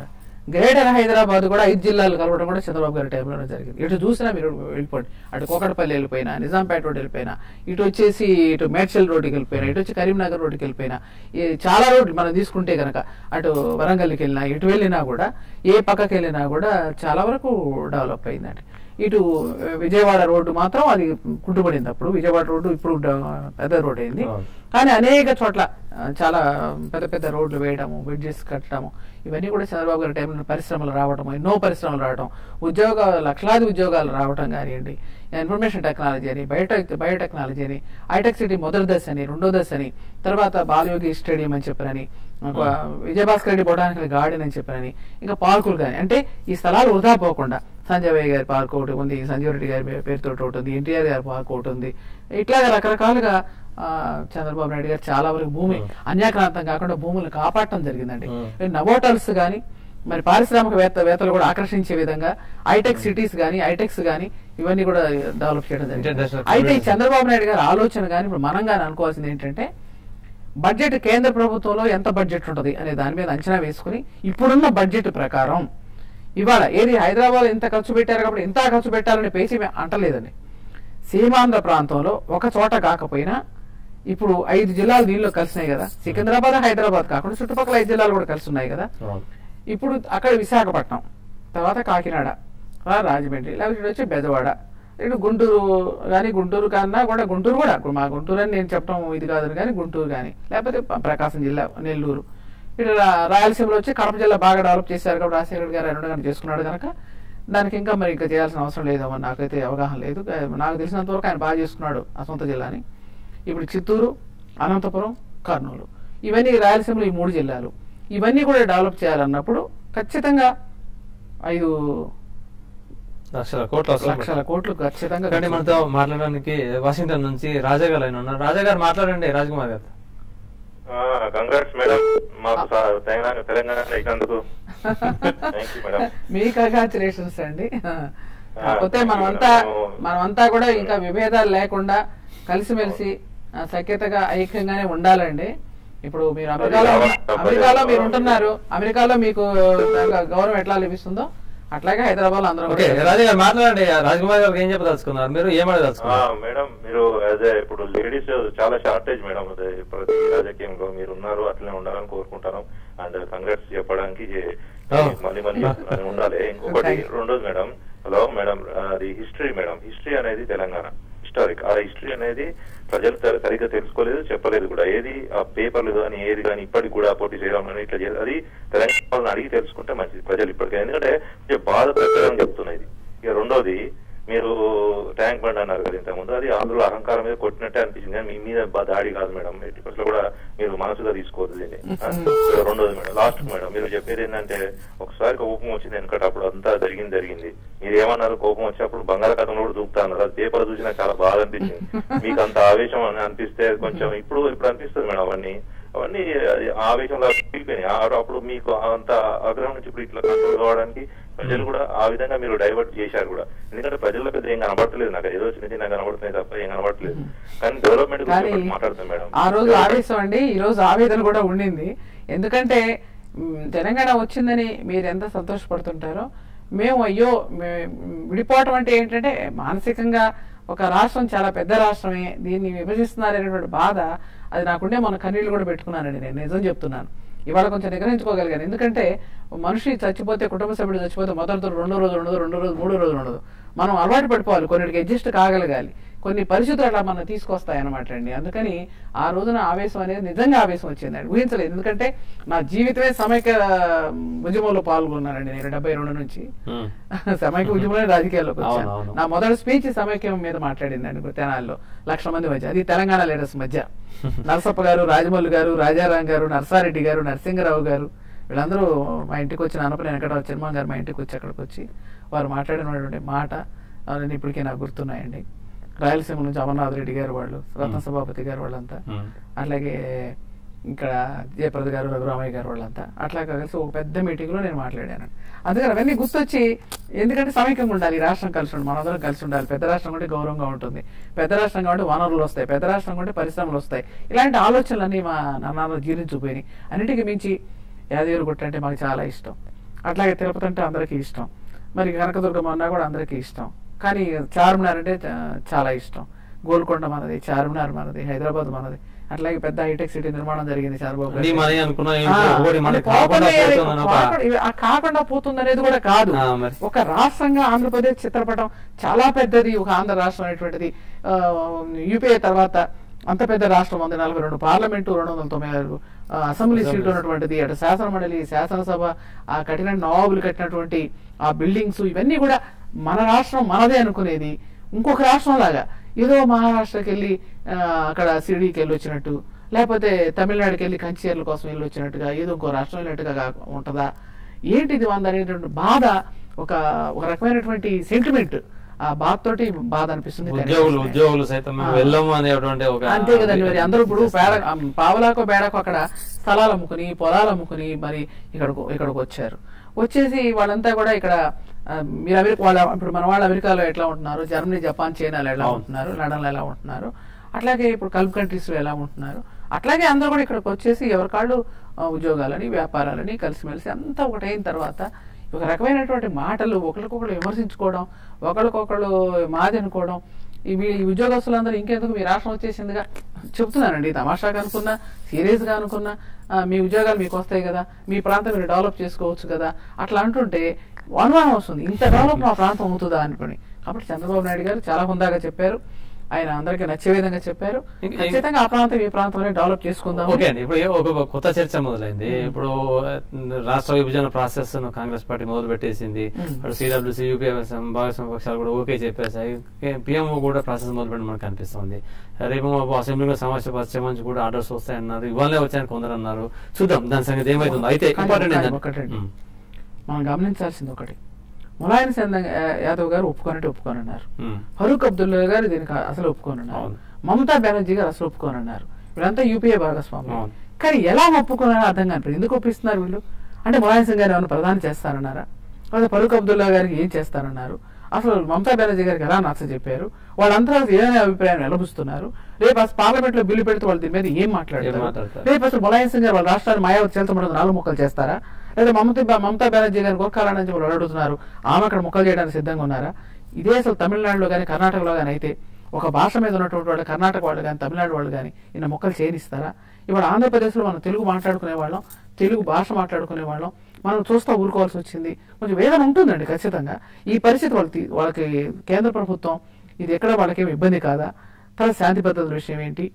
గ్రేటర్ హైదరాబాద్ కూడా ఐదు జిల్లాలు కలవడం కూడా చంద్రబాబు గారి టైంలోనే జరిగింది ఇటు చూసినా మీరు వెళ్ళిపోండి అటు కోకటపల్లి వెళ్ళిపోయినా నిజాంపేట రోడ్ వెళ్ళిపోయినా ఇటు వచ్చేసి ఇటు మేడ్చల్ రోడ్డుకి వెళ్ళిపోయినా ఇటు వచ్చి కరీంనగర్ రోడ్డుకి వెళ్ళిపోయినా ఈ చాలా రోడ్లు మనం తీసుకుంటే కనుక అటు వరంగల్కి వెళ్ళినా ఇటు వెళ్ళినా కూడా ఏ పక్కకి వెళ్ళినా కూడా చాలా వరకు డెవలప్ అయిందండి ఇటు విజయవాడ రోడ్డు మాత్రం అది కుంటుపడింది అప్పుడు విజయవాడ రోడ్డు ఇప్పుడు డ- పెద్ద రోడ్ అయింది అవును. కానీ అనేక చోట్ల ఆ, చాలా పెద్ద పెద్ద రోడ్లు వేయడము బ్రిడ్జెస్ కట్టడము ఇవన్నీ కూడా చంద్రబాబు గారి టైంలో పరిశ్రమలు రావడం ఎన్నో పరిశ్రమలు రావడం ఉద్యోగాలు లక్షలాది ఉద్యోగాలు రావడం కానివ్వండి ఇన్ఫర్మేషన్ టెక్నాలజీ అని బయోటెక్ బయోటెక్నాలజీ అని హైటెక్ సిటీ మొదటి దశ అని రెండో దశ అని తర్వాత బాలయోగి స్టేడియం అని చెప్పారని ఒక విజయభాస్కర్ రెడ్డి బొటానికల్ గార్డెన్ అని చెప్పారని ఇంకా పార్కులు కానీ అంటే ఈ స్థలాలు వృధా పోకుండా సంజయ్ గారి పార్క్ ఒకటి ఉంది సంజీవ్ రెడ్డి గారి పే- పేరుతో ఒకటి ఉంది ఎన్టీఆర్ గారి పార్క్ ఒకటి ఉంది ఇట్లాగా రకరకాలుగా ఆ, చంద్రబాబు నాయుడు గారు చాలా వరకు భూమి అన్యాక్రాంతం కాకుండా భూములను కాపాడటం జరిగిందండి Hmm. నవోటల్స్ కానీ మరి పారిశ్రామికవేత్త వేత్తలు కూడా ఆకర్షించే విధంగా హైటెక్ సిటీస్ కానీ హైటెక్స్ కానీ ఇవన్నీ కూడా డెవలప్ చేయడం జరిగింది International అయితే ఈ community. చంద్రబాబు నాయుడు గారి ఆలోచన కానీ ఇప్పుడు మనం కానీ అనుకోవాల్సింది ఏంటంటే బడ్జెట్ కేంద్ర ప్రభుత్వంలో ఎంత బడ్జెట్ ఉంటుంది అనే దాని మీద అంచనా వేసుకుని ఇప్పుడున్న బడ్జెట్ ప్రకారం ఇవాళ ఏది హైదరాబాద్ ఎంత ఖర్చు పెట్టారు కాబట్టి ఎంత ఖర్చు పెట్టాలని పేసి మేము అంటలేదండి సీమాంధ్ర ప్రాంతంలో ఒక చోట కాకపోయినా ఇప్పుడు ఐదు జిల్లాలు దీనిలో కలిసినాయి కదా సికింద్రాబాద్ హైదరాబాద్ కాకుండా చుట్టుపక్కల ఐదు జిల్లాలు కూడా కలిసి ఉన్నాయి కదా అవును. ఇప్పుడు అక్కడ విశాఖపట్నం తర్వాత కాకినాడ ఆ రాజమండ్రి లేకపోతే ఇటు వచ్చి బెజవాడ ఇటు గుంటూరు కానీ గుంటూరు కన్నా కూడా గుంటూరు కూడా ఇప్పుడు మా గుంటూరు అని నేను చెప్పడం ఇది కాదు కానీ గుంటూరు కానీ లేకపోతే ప- ప్రకాశం జిల్లా నెల్లూరు ఇటు రా- రాయలసీమలో వచ్చి కడప జిల్లా బాగా డెవలప్ చేశారు కాబట్టి రాజశేఖర గారు రెండు గంటలు చేసుకున్నాడు కనుక దానికి ఇంకా మరి ఇంకా చేయాల్సిన అవసరం లేదేమో నాకైతే అవగాహన లేదు నాకు తెలిసినంత వరకు ఆయన బాగా చేసుకున్నాడు ఆ సొంత జిల్లాని ఇప్పుడు చిత్తూరు అనంతపురం కర్నూలు ఇవన్నీ రాయలసీమలో ఈ మూడు జిల్లాలు ఇవన్నీ కూడా డెవలప్ చేయాలన్నప్పుడు ఖచ్చితంగా ఐదు లక్షల కోట్లు అవసరం లక్షల కోట్లు ఖచ్చితంగా కానీ మనతో మాట్లాడడానికి వాషింగ్టన్ నుంచి రాజా గారు ఆయన ఉన్నారు రాజా గారు మాట్లాడండి రాజ్కుమార్ గారు కంగ్రాట్స్ మేడం మాకు సా- తెలంగాణ తెలంగాణ ఇచ్చినందుకు థ్యాంక్ యూ మేడం మీ కంగ్రాచులేషన్స్ అండి కాకపోతే మనమంతా మనమంతా కూడా ఇంకా విభేదాలు లేకుండా కలిసిమెలిసి ఆ, సఖ్యతగా ఐక్యంగానే ఉండాలండి ఇప్పుడు మీరు అమెరికాలో ఉన్న- అమెరికాలో మీరు ఉంటున్నారు అమెరికాలో మీకు గౌరవం ఎట్లా లభిస్తుందో అట్లాగే హైదరాబాద్ లో అందరం ఓకే కూడా రాజా గారు మాట్లాడండి రాజ్కుమార్ గారికి ఏం చెప్పదలుచుకున్నారు మీరు ఏం ఆ, అడగదలుచుకున్నారు మేడం మీరు యాజ్ ఇప్పుడు లేడీస్ చాలా షార్టేజ్ మేడం అదే ప్రతి రాజకీయంలో మీరు ఉన్నారు అట్లనే ఉండాలని కోరుకుంటాను అండ్ కంగ్రాట్స్ చెప్పడానికి Oh. మళ్ళీ మళ్ళీ చెప్తున్నాను, ఉండాలి ఇంకొకటి Thank you. రెండోది మేడం హలో మేడం అది హిస్టరీ మేడం హిస్టరీ అనేది తెలంగాణ హిస్టారిక్ ఆ హిస్టరీ అనేది ప్రజలు సరి- సరిగ్గా తెలుసుకోలేదు చెప్పలేదు కూడా ఏది ఆ పేపర్లు కానీ ఏది కానీ ఇప్పటికి కూడా పోటీ చేయడం కానీ ఇట్లా చేయాలి అది తెలంగాణ వాళ్ళని అడిగి తెలుసుకుంటే మంచిది ప్రజలు ఇప్పటికే ఎందుకంటే కొంచెం బాధ పెట్టడం చెప్తున్నా ఇది ఇక రెండోది మీరు ట్యాంక్ బండ్ అన్నారు కదా ఇంతకుముందు అది అందులో అహంకారం మీద కొట్టినట్టే అనిపించింది కానీ మీ మీద బా- దాడి కాదు మేడం ఎట్టి పరిస్థితుల్లో కూడా మీరు మనసుగా తీసుకోవద్దు దీన్ని ఆ? ఇక రెండోది మేడం లాస్ట్ మేడం మీరు చెప్పేది ఏంటంటే ఒకసారి కోపం వచ్చింది ఎందుకంటే అప్పుడు అంతా జరిగింది జరిగింది మీరు ఏమన్నారు కోపం వచ్చినప్పుడు బంగాళాఖాతంలో కూడా దూకుతా అన్నారు అది పేపర్ చూసి నాకు చాలా బాగా అనిపించింది మీకు అంత ఆవేశం అని అనిపిస్తే కొంచెం ఇప్పుడు ఇప్పుడు అనిపిస్తుంది మేడం అవన్నీ అవన్నీ అది ఆవేశంలో వెళ్ళిపోయినాయి ఆ- అప్పుడు మీకు అంత ఆగ్రహం నుంచి ఇప్పుడు ఇట్లా కంట్రోల్ కావడానికి ప్రజలు కూడా ఆ విధంగా మీరు డైవర్ట్ చేశారు కూడా ఎందుకంటే ప్రజల్లో పెద్ద ఏం కనబడట్లేదు నాకు ఏదో చిన్న చిన్న కనబడుతున్నాయి తప్ప ఏం కనబడట్లేదు కానీ డెవలప్మెంట్ కానీ గురించి ఒకటి మాట్లాడతాం మేడం ఆ రోజు ఆవేశం అండి ఈ రోజు ఆవేదన కూడా ఉండింది ఎందుకంటే మ్, తెలంగాణ వచ్చిందని మీరు ఎంత సంతోషపడుతుంటారో మేము అయ్యో మే- విడిపోవటం అంటే ఏంటంటే మానసికంగా ఒక రాష్ట్రం చాలా పెద్ద రాష్ట్రమే దీన్ని విభజిస్తున్నారనేటువంటి బాధ అది నాకుండే మన కన్నీళ్ళు కూడా పెట్టుకున్నానండి నేను నిజం చెప్తున్నాను ఇవాళ కొంచెం నిగ్రహించుకోగలిగాను ఎందుకంటే మనిషి చచ్చిపోతే కుటుంబ సభ్యుడు చచ్చిపోతే మొదటి రెండో రోజు ఉండదు రెండో రోజు మూడో రోజు ఉండదు మనం అలవాటు పడిపోవాలి కొన్నిటికి అడ్జస్ట్ కాగలగాలి కొన్ని పరిస్థితులు అలా మనం తీసుకొస్తాయి అనమాట అండి అందుకని ఆ రోజున ఆవేశం అనేది నిజంగా ఆవేశం వచ్చిందండి ఊహించలేదు ఎందుకంటే నా జీవితమే సమైక్య ఉద్యమంలో పాల్గొన్నానండి నేను డెబ్బై రెండు నుంచి ఉమ్. సమైక్య ఉద్యమంలో రాజకీయాల్లోకి వచ్చాను అవును, అవును. నా మొదటి స్పీచ్ సమైక్యం మీద మాట్లాడిందండి తెనాల్లో లక్ష మంది మధ్య అది తెలంగాణ లీడర్స్ మధ్య నరసప్ప గారు రాజమౌళి గారు రాజారాం గారు నర్సారెడ్డి గారు నరసింగరావు గారు వీళ్ళందరూ మా ఇంటికి వచ్చిన అనపని వెంకట చిన్మా గారు మా ఇంటికి వచ్చి అక్కడికి వచ్చి వారు మాట్లాడినటువంటి మాట అవన్నీ ఇప్పటికే నాకు గుర్తున్నాయండి రాయలసీమ నుంచి అమర్నాథ్ రెడ్డి గారు వాళ్ళు రత్న సభాపతి గారు వాళ్ళంతా ఉమ్. అట్లాగే ఇక్కడ జయప్రద గారు రఘురామయ్య గారు వాళ్ళంతా అట్లా కలిసి ఒక పెద్ద మీటింగ్ లో నేను మాట్లాడాను అందుకని అవన్నీ గుర్తొచ్చి ఎందుకంటే సమైక్యంగా ఉండాలి ఈ రాష్ట్రం కలిసి ఉండాలి మనందరం కలిసి ఉండాలి పెద్ద రాష్ట్రం ఉంటే గౌరవంగా ఉంటుంది పెద్ద రాష్ట్రం కాబట్టి వనరులు వస్తాయి పెద్ద రాష్ట్రం ఉంటే పరిశ్రమలు వస్తాయి ఇలాంటి ఆలోచనలన్నీ మా నాన్న జీర్ణించిపోయినాయి అన్నిటికీ మించి యాదగిరి గుట్ట అంటే మాకు చాలా ఇష్టం అట్లాగే తిరుపతి అంటే అందరికీ ఇష్టం మరి కనకదుర్గం అన్నా కూడా అందరికీ ఇష్టం కానీ చార్మినార్ అంటే చా- చాలా ఇష్టం గోల్కొండ మనది చార్మినార్ మనది హైదరాబాద్ మనది అట్లాగే పెద్ద హైటెక్ సిటీ నిర్మాణం జరిగింది చంద్రబాబు అన్ని గారి మనది అనుకున్నా ఆ, ఏంటి, ఒకటి అంటే మనకి కాకుండా కాకుండా ఏది- పోతుందని ఒక- కాకుండా- ఇవి- ఆ కాకుండా పోతుంది అనేది కూడా కాదు ఆ, మరి. ఒక రాష్ట్రంగా ఆంధ్రప్రదేశ్ చిత్రపటం చాలా పెద్దది ఒక ఆంధ్ర రాష్ట్రం అనేటువంటిది ఆ, యూపీఏ తర్వాత అంత పెద్ద రాష్ట్రం ఉంది నలభై రెండు పార్లమెంటు రెండు వందల తొంభై ఆరు ఆ, అసెంబ్లీ సీట్లు ఉన్నటువంటిది అటు శాసన మండలి శాసనసభ ఆ కఠిన నవాబులు కట్టినటువంటి ఆ బిల్డింగ్స్ ఇవన్నీ కూడా మన రాష్ట్రం మనదే అనుకునేది ఇంకొక రాష్ట్రం లాగా ఏదో మహారాష్ట్రకి వెళ్ళి ఆ, అక్కడ సిడీకి వెళ్ళి వచ్చినట్టు లేకపోతే తమిళనాడుకి వెళ్ళి కంచియర్ల కోసం వెళ్ళి వచ్చినట్టుగా ఏదో ఇంకో రాష్ట్రం వెళ్ళినట్టుగా కా- ఉంటుందా ఏంటిది వంద అనేటువంటి బాధ ఒక ఒక రకమైనటువంటి సెంటిమెంట్ ఆ బాధ తోటి బాధ అనిపిస్తుంది ఉద్యోగులు ఉద్యోగులు సైతం మేము ఆ. వెళ్ళము అనేటువంటి ఒక అంతే కదండి మరి అందరూ ఇప్పుడు పేడ పావలాకో బేడకో అక్కడ స్థలాలు అమ్ముకుని పొలాలు అమ్ముకుని మరి ఇక్కడకు ఇక్కడికి వచ్చారు వచ్చేసి వాళ్ళంతా కూడా ఇక్కడ ఆ, మీరు అమెరికా వాళ్ళ ఇప్పుడు మన వాళ్ళు అమెరికాలో ఎట్లా ఉంటున్నారు జర్మనీ జపాన్ చైనాలో ఎలా ఉంటున్నారు లండన్లో ఎలా ఉంటున్నారు అట్లాగే ఇప్పుడు కల్ప్ కంట్రీస్ లో ఎలా ఉంటున్నారు అట్లాగే అందరూ కూడా ఇక్కడికి వచ్చేసి ఎవరికాళ్ళు ఆ, ఉద్యోగాలని వ్యాపారాలని కలిసిమెలిసి అంతా ఒకటైన తర్వాత ఒక రకమైనటువంటి మాటలు ఒకరికొకరు విమర్శించుకోవడం ఒకరికొకరు మాది అనుకోవడం ఈ వీ- ఈ ఉద్యోగస్తులందరూ ఇంకెందుకు మీ రాష్ట్రం వచ్చేసిందిగా చెప్తున్నానండి తమాషాగా అనుకున్నా సీరియస్ గా అనుకున్నా ఆ, మీ ఉద్యోగాలు మీకు వస్తాయి కదా మీ ప్రాంతం మీరు డెవలప్ చేసుకోవచ్చు కదా అట్లా అంటుంటే అనుమానం వస్తుంది ఇంత డెవలప్ మా ప్రాంతం అవుతుందా అనుకుని కాబట్టి చంద్రబాబు నాయుడు గారు చాలా హుందాగా చెప్పారు ఆయన అందరికీ నచ్చే విధంగా చెప్పారు ఇంక- ఖచ్చితంగా ఆ ప్రాంతం ఈ ప్రాంతంలో డెవలప్ చేసుకుందాం ఓకే అండి ఇప్పుడు ఏ- ఒక కొత్త చర్చ మొదలైంది ఇప్పుడు ఆ, రాష్ట్ర విభజన ప్రాసెస్ ను కాంగ్రెస్ పార్టీ మొదలు పెట్టేసింది మ్మ్. అటు సిడబ్ల్యూసీ యూపీఏ భాగస్వామ్య పక్షాలు కూడా ఓకే చెప్పేసాయి పిఎంఓ కూడా ప్రాసెస్ మొదలు పెట్టడం మనకు అనిపిస్తుంది రేపు మాపు అసెంబ్లీలో సమావేశపరిచే నుంచి కూడా ఆర్డర్స్ వస్తాయన్నారు ఇవాళే వచ్చాయని కొందరు అన్నారు చూద్దాం దాని సంగతి ఏమైతుందో అయితే కానీ ఇంపార్టెంట్ కానీ ఏంటంటే ఒకటండి. మ్మ్. మనం గమనించాల్సింది ఒకటి ములాయం చంద్ర యాదవ్ గారు ఒప్పుకోనంటే ఒప్పుకోనన్నారు మ్మ్. ఫరూక్ అబ్దుల్లా గారు దీనికి అసలు ఒప్పుకోనన్నారు అవును. మమతా బెనర్జీ గారు అసలు ఒప్పుకోనన్నారు వీళ్ళంతా యూపీఏ భాగస్వామ్యం అవును. కానీ ఎలా ఒప్పుకున్నారో అర్థం కాని ఎందుకు ఒప్పిస్తున్నారు వీళ్ళు అంటే ములాయం సింగ్ గారు ఏమైనా ప్రధాని చేస్తారన్నారా లేదా ఫరూక్ అబ్దుల్లా గారికి ఏం చేస్తారన్నారు అసలు మమతా బెనర్జీ గారికి ఎలా నచ్చ చెప్పారు వాళ్ళంతా అసలు ఏదైనా అభిప్రాయం వెలబుస్తున్నారు రేపు అసలు పార్లమెంట్ లో బిల్లు పెడితే వాళ్ళు దీని మీద ఏం ఏం మాట్లాడతారు మాట్లాడతారు? రేపు అసలు ములాయం సింగ్ గారు వాళ్ళ రాష్ట్రాన్ని మాయావతి చేల్చబడి నాలుగు ముక్కలు చేస్తారా లేదా మమతా మమతా బెనర్జీ గారిని గోర్ఖాల నుంచి వాళ్ళు అడుగుతున్నారు ఆమె అక్కడ ముక్కలు చేయడానికి సిద్ధంగా ఉన్నారా ఇదే అసలు తమిళనాడులో కానీ కర్ణాటకలో కానీ అయితే ఒక భాష మీద ఉన్నటువంటి వాళ్ళు కర్ణాటక వాళ్ళు కానీ తమిళనాడు వాళ్ళు కానీ ఇన్న మొక్కలు చేయనిస్తారా ఇవాళ ఆంధ్రప్రదేశ్లో మనం తెలుగు మాట్లాడుకునే వాళ్ళం తెలుగు భాష మాట్లాడుకునే వాళ్ళం మనం చూస్తూ ఊరుకోవాల్సి వచ్చింది కొంచెం వేదన ఉంటుందండి ఖచ్చితంగా ఈ పరిస్థితి వాళ్ళకి వాళ్ళకి కేంద్ర ప్రభుత్వం ఇది ఎక్కడ వాళ్ళకేం ఇబ్బంది కాదా తర్వాత శాంతి భద్రతల విషయం ఏంటి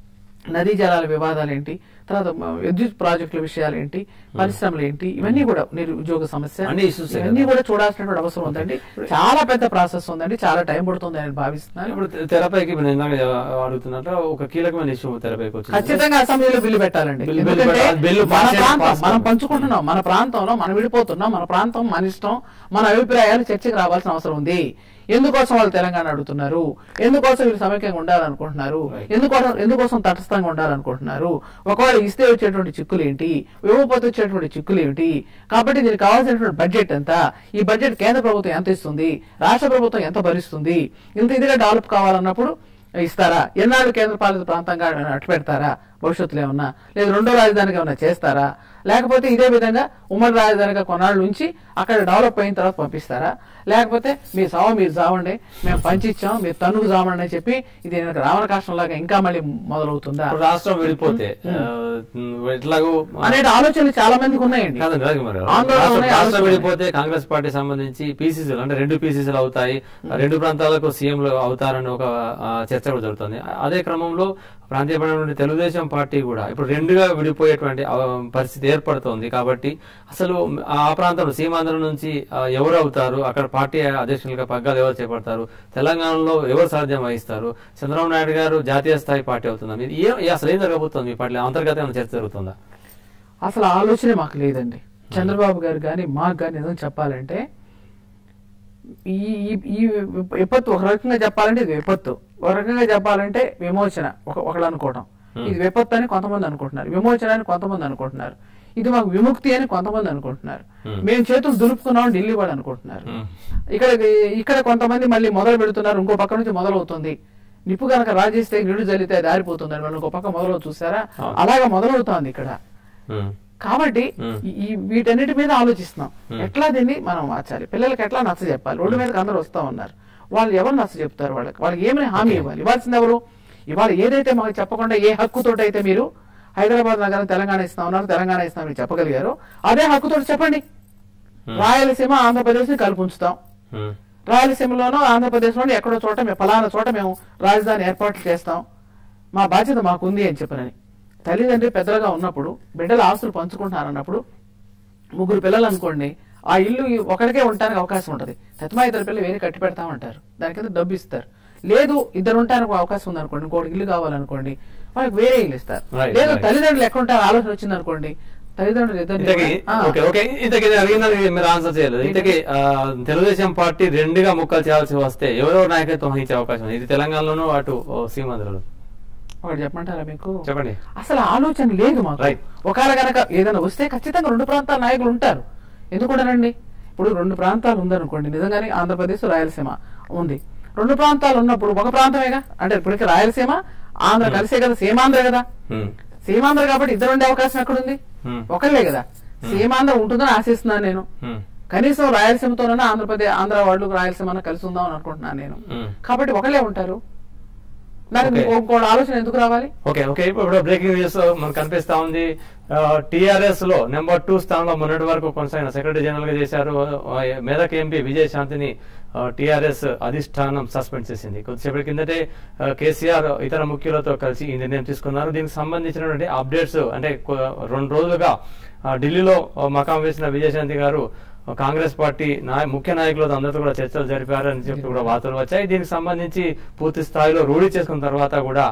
నదీ జలాల వివాదాలు ఏంటి తర్వాత మ- విద్యుత్ ప్రాజెక్టుల విషయాలు ఏంటి పరిశ్రమలు ఏంటి ఇవన్నీ కూడా నిరుద్యోగ సమస్య అన్ని issues ఏ ఇవన్నీ కదా. కూడా చూడాల్సినటువంటి అవసరం ఉందండి చాలా పెద్ద ప్రాసెస్ ఉందండి చాలా టైం పడుతుంది అని భావిస్తున్నాను ఇప్పుడు తె- తెరపైకి ఇప్పుడు నేను ఇందాక అడుగుతున్నట్టు ఒక కీలకమైన ఇష్యూ తెరపైకి వచ్చింది ఖచ్చితంగా అసెంబ్లీలో బిల్లు పెట్టాలండి బిల్లు- బిల్లు ఎందుకంటే పెట్టాలి. బిల్లు మన పాస్ చేయాలి, ప్రాంతం పాస్ మనం చేయాలి. పంచుకుంటున్నాం మన ప్రాంతంలో మనం విడిపోతున్నాం మన ప్రాంతం మన ఇష్టం మన అభిప్రాయాలు చర్చకు రావాల్సిన అవసరం ఉంది ఎందుకోసం వాళ్ళు తెలంగాణ అడుగుతున్నారు ఎందుకోసం వీళ్ళు సమైక్యంగా ఉండాలనుకుంటున్నారు ఎందుకోసం ఎందుకోసం తటస్థంగా ఉండాలనుకుంటున్నారు ఒకవేళ ఇస్తే వచ్చేటువంటి చిక్కులు ఏంటి ఇవ్వకపోతే వచ్చేటువంటి చిక్కులు ఏమిటి కాబట్టి దీనికి కావాల్సినటువంటి బడ్జెట్ ఎంత ఈ బడ్జెట్ కేంద్ర ప్రభుత్వం ఎంత ఇస్తుంది రాష్ట్ర ప్రభుత్వం ఎంత భరిస్తుంది ఇంత ఇదిగా డెవలప్ కావాలన్నప్పుడు ఇస్తారా ఎన్నాళ్ళు కేంద్ర పాలిత ప్రాంతంగా అట్టు పెడతారా భవిష్యత్తులో ఏమన్నా లేదా రెండో రాజధానికి ఏమన్నా చేస్తారా లేకపోతే ఇదే విధంగా ఉమ్మడి రాజధానిగా కొన్నాళ్ళు ఉంచి అక్కడ డెవలప్ అయిన తర్వాత పంపిస్తారా లేకపోతే మీ సావ మీరు చావండి మేము పంచిచ్చాం మీరు తన్నుకు చావండి అని చెప్పి ఇది రావణ కాష్టంలాగా ఇంకా మళ్ళీ మొదలవుతుందా ఇప్పుడు రాష్ట్రం విడిపోతే ఆ, ఎట్లాగో అనే ఆలోచనలు చాలా మందికి ఉన్నాయండి కాదండి రాజకుమార్ గారు. ఆందోళన రాష్ట్రం- ఉన్నాయి, రాష్ట్రం ఆలోచన విడిపోతే కాంగ్రెస్ పార్టీ సంబంధించి పీసీసీలు అంటే రెండు పీసీసీలు అవుతాయి ఆ రెండు ప్రాంతాలకు సీఎంలు అవుతారని ఒక ఆ, చర్చ కూడా జరుగుతుంది అదే క్రమంలో ప్రాంతీయపడినటువంటి తెలుగుదేశం పార్టీ కూడా ఇప్పుడు రెండుగా విడిపోయేటువంటి ఆ, పరిస్థితి ఏర్పడుతోంది కాబట్టి అసలు ఆ ప్రాంతంలో సీమాంధ్ర నుంచి ఆ, ఎవరు అవుతారు అక్కడ పార్టీ అధ్యక్షులుగా పగ్గాలు ఎవరు చేపడతారు తెలంగాణలో ఎవరు సాధ్యం వహిస్తారు చంద్రబాబు నాయుడు గారు జాతీయ స్థాయి పార్టీ అవుతుందా మీరు ఏ ఏ- అసలు ఏం జరగబోతుంది మీ పార్టీ అంతర్గత ఏమైనా చర్చ జరుగుతుందా అసలు ఆలోచనే మాకు లేదండి చంద్రబాబు గారు కానీ మాకు కానీ నిజం చెప్పాలంటే ఈ ఈ- ఈ విపత్తు ఒక రకంగా చెప్పాలంటే ఇది విపత్తు ఒక రకంగా చెప్పాలంటే విమోచన ఒక ఒకళ్ళు అనుకోవడం ఇది విపత్తు అని కొంతమంది అనుకుంటున్నారు విమోచన అని కొంతమంది అనుకుంటున్నారు ఇది మాకు విముక్తి అని కొంతమంది అనుకుంటున్నారు Hmm. మేము చేతులు దులుపుకున్నాం ఢిల్లీ వాళ్ళు అనుకుంటున్నారు Hmm. ఇక్కడ ఇక్కడ కొంతమంది మళ్ళీ మొదలు పెడుతున్నారు ఇంకో పక్క నుంచి మొదలవుతుంది నిప్పు కనుక రాజేస్తే నిడు జల్లితే దారిపోతుందని వాళ్ళు ఇంకో పక్క మొదలవు చూసారా అవును. అలాగా మొదలవుతోంది ఇక్కడ ఉమ్. కాబట్టి మ్మ్. ఈ- ఈ వీటన్నిటి మీద ఆలోచిస్తున్నాం ఎట్లా దీన్ని మనం మార్చాలి పిల్లలకి ఎట్లా నచ్చ చెప్పాలి రోడ్డు మీదకి అందరూ వస్తా ఉన్నారు వాళ్ళు ఎవరు నచ్చ చెప్తారు వాళ్ళకి వాళ్ళకి ఏమైనా హామీ ఇవ్వాలి ఇవ్వాల్సింది ఎవరు ఇవాళ ఏదైతే మాకు చెప్పకుండా ఏ హక్కుతోటి అయితే మీరు హైదరాబాద్ నగరం తెలంగాణ ఇస్తా ఉన్నారు తెలంగాణ ఇస్తామని చెప్పగలిగారు అదే హక్కుతోటి చెప్పండి రాయలసీమ ఆంధ్రప్రదేశ్ ని కలిపి ఉంచుతాం ఉమ్, రాయలసీమలోనో ఆంధ్రప్రదేశ్లోనో ఎక్కడో చోట మేము ఫలానా చోట మేము రాజధాని ఏర్పాట్లు చేస్తాం మా బాధ్యత మాకుంది అని చెప్పనని తల్లిదండ్రి పెద్దలుగా ఉన్నప్పుడు బిడ్డల ఆస్తులు పంచుకుంటున్నారన్నప్పుడు ముగ్గురు పిల్లలు అనుకోండి ఆ ఇల్లు ఒకరికే ఉండటానికి అవకాశం ఉంటుంది తత్మా ఇద్దరు పిల్లలు వేరే కట్టి పెడతామంటారు దాని కింద డబ్బు ఇస్తారు లేదు ఇద్దరు ఉండటానికి అవకాశం ఉందనుకోండి ఇంకోటి ఇల్లు కావాలనుకోండి వాళ్ళకి వేరే ఇల్లు ఇస్తారు Right, లేదు right. తల్లిదండ్రులు ఎక్కడ ఉంటారు ఆలోచన వచ్చింది అనుకోండి తల్లిదండ్రులు ఇంతకీ ఇద్దరు ఓకే ఓకే ఇంతకీ ఇది అడిగినది మీరు ఆన్సర్ చేయలేదు ఇంతకీ ఆ, తెలుగుదేశం పార్టీ రెండుగా ముక్కలు చేయాల్సి వస్తే ఎవరెవరు నాయకత్వం వహించే అవకాశం ఉంది? ఇది తెలంగాణలోనూ అటు ఓ, సీమాంధ్రలో ఒకటి చెప్పమంటారా మీకు చెప్పండి అసలు ఆలోచన లేదు మాకు Right. ఒకవేళ గనక ఏదైనా వస్తే ఖచ్చితంగా రెండు ప్రాంతాల నాయకులు ఉంటారు ఎందుకుంటారండి ఇప్పుడు రెండు ప్రాంతాలు ఉందనుకోండి నిజంగానే ఆంధ్రప్రదేశ్ రాయలసీమ ఉంది రెండు ప్రాంతాలు ఉన్నప్పుడు ఒక ప్రాంతమేగా అంటే ఇప్పటికి రాయలసీమ ఆంధ్ర కలిసే కదా సీమాంధ్ర కదా ఉమ్, సీమాంధ్ర కాబట్టి ఇద్దరు ఉండే అవకాశం ఎక్కడుంది Hmm. ఒకళ్ళే కదా సీమాంధ్ర ఉంటుందని ఆశిస్తున్నాను నేను ఉమ్, కనీసం రాయలసీమతోనైనా ఆంధ్రప్రదేశ్ ఆంధ్ర వాళ్ళు రాయలసీమ కలిసి ఉందాం అని అనుకుంటున్నాను నేను ఉమ్. కాబట్టి ఒకళ్ళే ఉంటారు నాకు Okay. ఇంకోటి ఆలోచన ఎందుకు రావాలి ఓకే ఓకే ఇప్పుడు బ్రేకింగ్ న్యూస్ మనకు కనిపిస్తా ఉంది టిఆర్ఎస్ లో నెంబర్ టూ స్థానంలో మొన్నటి వరకు కొనసాగిన సెక్రటరీ జనరల్ గా చేశారు ఆ, మెదక్ ఎంపీ విజయ్ శాంతిని టిఆర్ఎస్ అధిష్టానం సస్పెండ్ చేసింది కొద్దిసేపటి కిందటే ఆ, కేసీఆర్ ఇతర ముఖ్యులతో కలిసి ఈ నిర్ణయం తీసుకున్నారు దీనికి సంబంధించినటువంటి అప్డేట్స్ అంటే కొ- రెండు రోజులుగా ఆ, ఢిల్లీలో ఆ, మకాం వేసిన విజయశాంతి గారు ఆ, కాంగ్రెస్ పార్టీ నాయ ముఖ్య నాయకులతో అందరితో కూడా చర్చలు జరిపారు అని చెప్పి కూడా వార్తలు వచ్చాయి దీనికి సంబంధించి పూర్తి స్థాయిలో రూఢి చేసుకున్న తర్వాత కూడా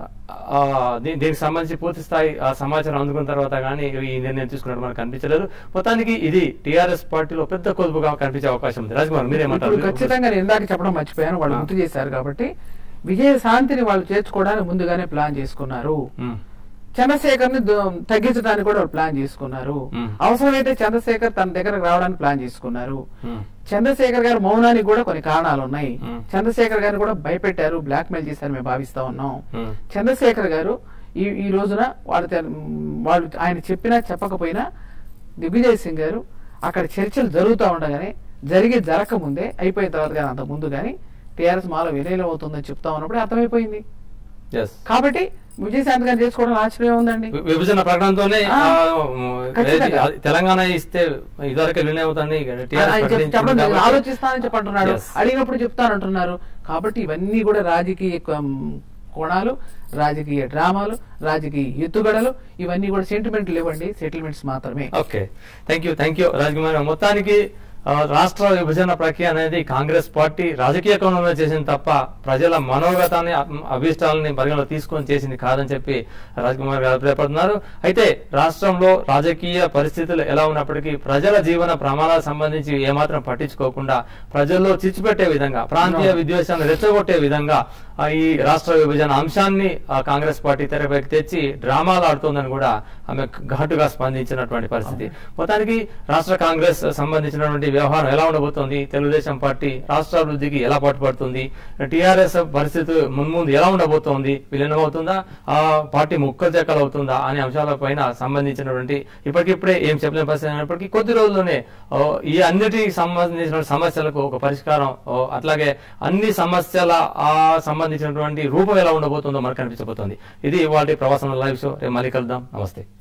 ఆ, దీ- దీనికి సంబంధించి పూర్తి స్థాయి ఆ, సమాచారం అందుకున్న తర్వాత కానీ ఈ నిర్ణయం తీసుకున్నట్టు మనకు కనిపించలేదు మొత్తానికి ఇది టిఆర్ఎస్ పార్టీలో పెద్ద కొలుపుగా కనిపించే అవకాశం ఉంది రాజ్కుమార్ మీరేమంటారు ఇప్పుడు ఖచ్చితంగా నేను ఇందాక చెప్పడం మర్చిపోయాను వాళ్ళు గుర్తు చేశారు కాబట్టి విజయ శాంతిని వాళ్ళు చేర్చుకోవడానికి ముందుగానే ప్లాన్ చేసుకున్నారు ఉమ్, చంద్రశేఖర్ ని తగ్గించడానికి కూడా వాళ్ళు ప్లాన్ చేసుకున్నారు Hmm. అవసరమైతే చంద్రశేఖర్ తన దగ్గరకు రావడానికి ప్లాన్ చేసుకున్నారు ఉమ్, చంద్రశేఖర్ గారు మౌనానికి కూడా కొన్ని కారణాలు ఉన్నాయి Hmm. చంద్రశేఖర్ గారు కూడా భయపెట్టారు బ్లాక్ మెయిల్ చేశారు మేము భావిస్తా ఉన్నాం ఉమ్, చంద్రశేఖర్ గారు ఈ ఈ రోజున వాళ్ళు తె- వాళ్ళు ఆయన చెప్పినా చెప్పకపోయినా దిగ్విజయ్ సింగ్ గారు అక్కడ చర్చలు జరుగుతూ ఉండగానే జరిగి జరగకముందే అయిపోయిన తర్వాత కానీ అంత ముందు కానీ టీఆర్ఎస్ మాలో విలీనం అవుతుందని చెప్తా ఉన్నప్పుడు అర్థమైపోయింది yes. కాబట్టి విజయశాంతి గారు చేసుకోవడం ఆశ్చర్యం ఉందండి వి- విభజన ప్రకటనతోనే ఆ, ఆ, ఖచ్చితంగా. అది తెలంగాణ ఇస్తే ఇదివరకు విలీనం అవుతుంది ఆయన చెప్ప- చెప్పడం జరిగింది. ఆలోచిస్తానని చెప్పి అంటున్నాడు Yes. అడిగినప్పుడు చెప్తానంటున్నారు కాబట్టి ఇవన్నీ కూడా రాజకీయ కం- కోణాలు రాజకీయ డ్రామాలు రాజకీయ ఎత్తుగడలు ఇవన్నీ కూడా సెంటిమెంట్లు ఇవ్వండి సెటిల్మెంట్స్ మాత్రమే okay thank you thank you Rajkumar మొత్తానికి ఆ, రాష్ట్ర విభజన ప్రక్రియ అనేది కాంగ్రెస్ పార్టీ రాజకీయ కోణంలో చేసింది తప్ప ప్రజల మనోగతాన్ని అ- అభీష్టాలని పరిగణలో తీసుకొని చేసింది కాదని చెప్పి రాజకుమార్ గారు అభిప్రాయపడుతున్నారు అయితే రాష్ట్రంలో రాజకీయ పరిస్థితులు ఎలా ఉన్నప్పటికీ ప్రజల జీవన ప్రమాణాలకు సంబంధించి ఏమాత్రం పట్టించుకోకుండా ప్రజల్లో చిచ్చుపెట్టే విధంగా ప్రాంతీయ విద్వేషాన్ని రెచ్చగొట్టే విధంగా ఆ, ఈ రాష్ట్ర విభజన అంశాన్ని ఆ, కాంగ్రెస్ పార్టీ తెరపైకి తెచ్చి డ్రామాలు ఆడుతోందని కూడా ఆమె ఘాటుగా స్పందించినటువంటి పరిస్థితి మొత్తానికి రాష్ట్ర కాంగ్రెస్ సంబంధించినటువంటి వ్యవహారం ఎలా ఉండబోతోంది తెలుగుదేశం పార్టీ రాష్ట్ర అభివృద్ధికి ఎలా పాటుపడుతుంది టిఆర్ఎస్ పరిస్థితి మున్ముందు ఎలా ఉండబోతోంది విలీనం అవుతుందా ఆ పార్టీ ముక్కలు చెక్కలు అవుతుందా అనే అంశాలపైన సంబంధించినటువంటి ఇప్పటికిప్పుడే ఏం చెప్పలేని పరిస్థితి అయినప్పటికీ కొద్ది రోజుల్లోనే ఓ, ఈ అన్నిటికి సంబంధించిన సమస్యలకు ఒక పరిష్కారం ఓ, అట్లాగే అన్ని సమస్యల ఆ సంబంధించినటువంటి రూపం ఎలా ఉండబోతుందో మనకు కనిపించబోతోంది ఇది వాటి ప్రవాసన లైవ్ షో రేపు మళ్ళీ కలుద్దాం నమస్తే